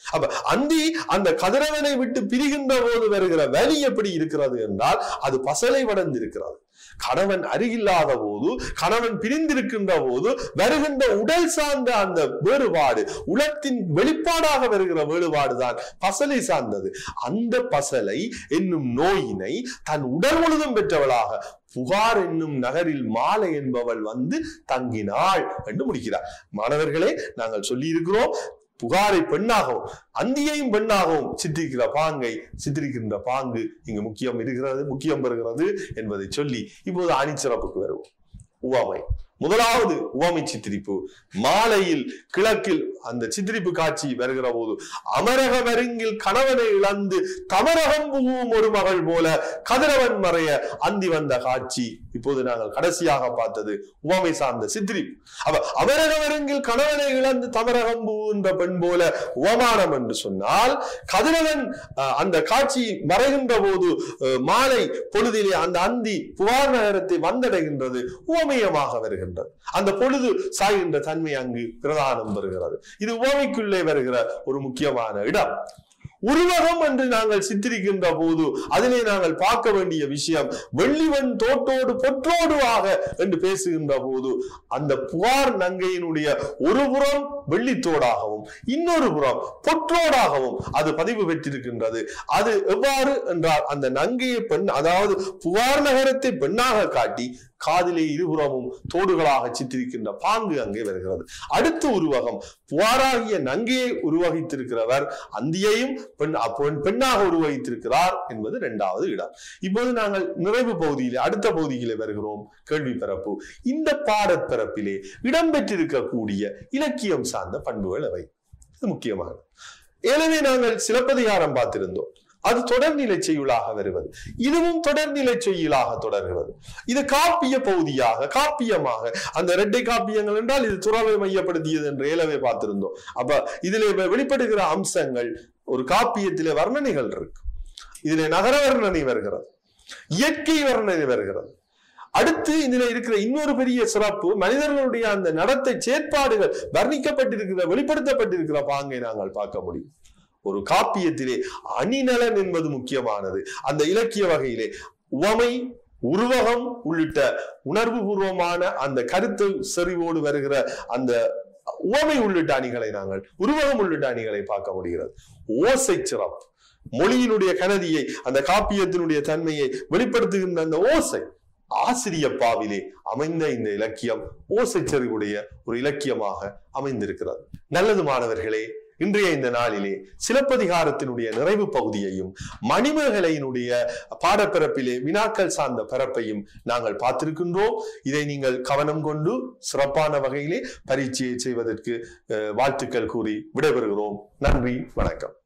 அப்ப அந்தி அந்த கதிரவனை விட்டு பிரிகின்ற போது வருகிற வலி எப்படி இருக்கிறது என்றால் அது பசலை வடந்திருக்கிறது கணவன் அருகில்லாத போது கணவன் பிரிந்திருக்கின்ற போது வருகின்ற உடல் சார்ந்த அந்த வேறுபாடு உலத்தின் வெளிப்பாடாக வருகிற வேறுபாடுதான் பசலை சார்ந்தது அந்த பசலை என்னும் நோயினை தன் உடல் முழுதும் பெற்றவளாக புகார் என்னும் நகரில் மாலை என்பவள் வந்து தங்கினாள் என்று முடிக்கிறார் மாணவர்களே நாங்கள் சொல்லி இருக்கிறோம் புகாரை பெண்ணாகவும் அந்தியையும் பெண்ணாகவும் சித்திரிக்கிற பாங்கை சித்தரிக்கின்ற பாங்கு இங்கு முக்கியம் இருக்கிறது முக்கியம் பெறுகிறது என்பதை சொல்லி இப்போது அணிச்சிறப்புக்கு வருவோம் உவமை முதலாவது உவமை சித்திரிப்பு மாலையில் கிழக்கில் அந்த சித்திரிப்பு காட்சி வருகிற போது அமரக மருங்கில் கணவனை இழந்து தமரகம் புகும் ஒரு மகள் போல கதிரவன் மறைய அந்தி வந்த காட்சி இப்போது நாங்கள் கடைசியாக பார்த்தது உவமை சார்ந்த சித்திரிப்பு அப்ப அமரக மருங்கில் கணவனை இழந்து தமரகம் புகுகின்ற பெண் போல உவமானம் என்று சொன்னால் கதிரவன் அஹ், அந்த காட்சி மறைகின்ற போது அஹ், மாலை பொழுதிலே அந்த அந்தி புகார் நகரத்தை வந்தடைகின்றது உவமயமாக வருகின்றது அந்த பொழுது சாய்கின்ற தன்மை அங்கு பிரதானம் பெறுகிறது இது உவமைக்குள்ளே வருகிற ஒரு முக்கியமான இடம் உருவகம் என்று நாங்கள் சித்தரிக்கின்ற போது அதிலே நாங்கள் பார்க்க வேண்டிய விஷயம் வெள்ளிவன் தோட்டோடு பொற்றோடு ஆக என்று பேசுகின்ற போது அந்த புகார் நங்கையினுடைய ஒரு புறம் வெள்ளித்தோடாகவும் இன்னொரு புறம் பொற்றோடாகவும் அது பதிவு பெற்றிருக்கின்றது அது எவ்வாறு என்றால் அந்த நங்கையை பெண் அதாவது புகார் நகரத்தை பெண்ணாக காட்டி காதிலே இருபுறமும் தோடுகளாக சித்திரிக்கின்ற பாங்கு அங்கே வருகிறது அடுத்த உருவகம் புகாராகிய நங்கையை உருவகித்திருக்கிறவர் அந்தியையும் பெண் அப்பெண் பெண்ணாக உருவகித்திருக்கிறார் என்பது இரண்டாவது இடம் இப்போது நாங்கள் நிறைவு பகுதியிலே அடுத்த பகுதியிலே வருகிறோம் கேள்வி பிறப்பு இந்த பாடப்பிறப்பிலே இடம்பெற்றிருக்கக்கூடிய இலக்கியம் சார்ந்த பண்புகள் அவை இது முக்கியமானது எனவே நாங்கள் சிலப்பதிகாரம் பார்த்திருந்தோம் அது தொடர்நிலை செய்யுளாக வருவது இதுவும் தொடர்நிலை செய்யுளாக தொடர்கிறது இது காப்பிய பகுதியாக காப்பியமாக அந்த இரட்டை காப்பியங்கள் என்றால் இது துறவை மையப்படுத்தியது என்று ஏலவே பார்த்திருந்தோம் அப்ப இதிலே வெ- வெளிப்படுகிற அம்சங்கள் ஒரு காப்பியத்திலே வர்ணனைகள் இருக்கு இதிலே நகர வர்ணனை வருகிறது இயற்கை வர்ணனை வருகிறது அடுத்து இதுல இருக்கிற இன்னொரு பெரிய சிறப்பு மனிதர்களுடைய அந்த நடத்தை செயற்பாடுகள் வர்ணிக்கப்பட்டிருக்கிற வெளிப்படுத்தப்பட்டிருக்கிற பாங்கை நாங்கள் பார்க்க முடியும் ஒரு காப்பியத்திலே அணிநலன் என்பது முக்கியமானது அந்த இலக்கிய வகையிலே உவமை உருவகம் உள்ளிட்ட உணர்வு பூர்வமான அந்த கருத்து செறிவோடு வருகிற அந்த உவமை உள்ளிட்ட அணிகளை நாங்கள் உருவகம் உள்ளிட்ட அணிகளை பார்க்க முடிகிறது ஓசை சிறப்பு மொழியினுடைய கனதியை அந்த காப்பியத்தினுடைய தன்மையை வெளிப்படுத்துகின்ற அந்த ஓசை ஆசிரிய பாவிலே அமைந்த இந்த இலக்கியம் ஓசை செறிவுடைய ஒரு இலக்கியமாக அமைந்திருக்கிறது நல்லது மாணவர்களே இன்றைய இந்த நாளிலே சிலப்பதிகாரத்தினுடைய நிறைவு பகுதியையும் மணிமேகலையினுடைய பாடப்பிறப்பிலே வினாக்கள் சார்ந்த பிறப்பையும் நாங்கள் பார்த்திருக்கின்றோம் இதை நீங்கள் கவனம் கொண்டு சிறப்பான வகையிலே பரீட்சையை செய்வதற்கு அஹ், வாழ்த்துக்கள் கூறி விடைபெறுகிறோம் நன்றி வணக்கம்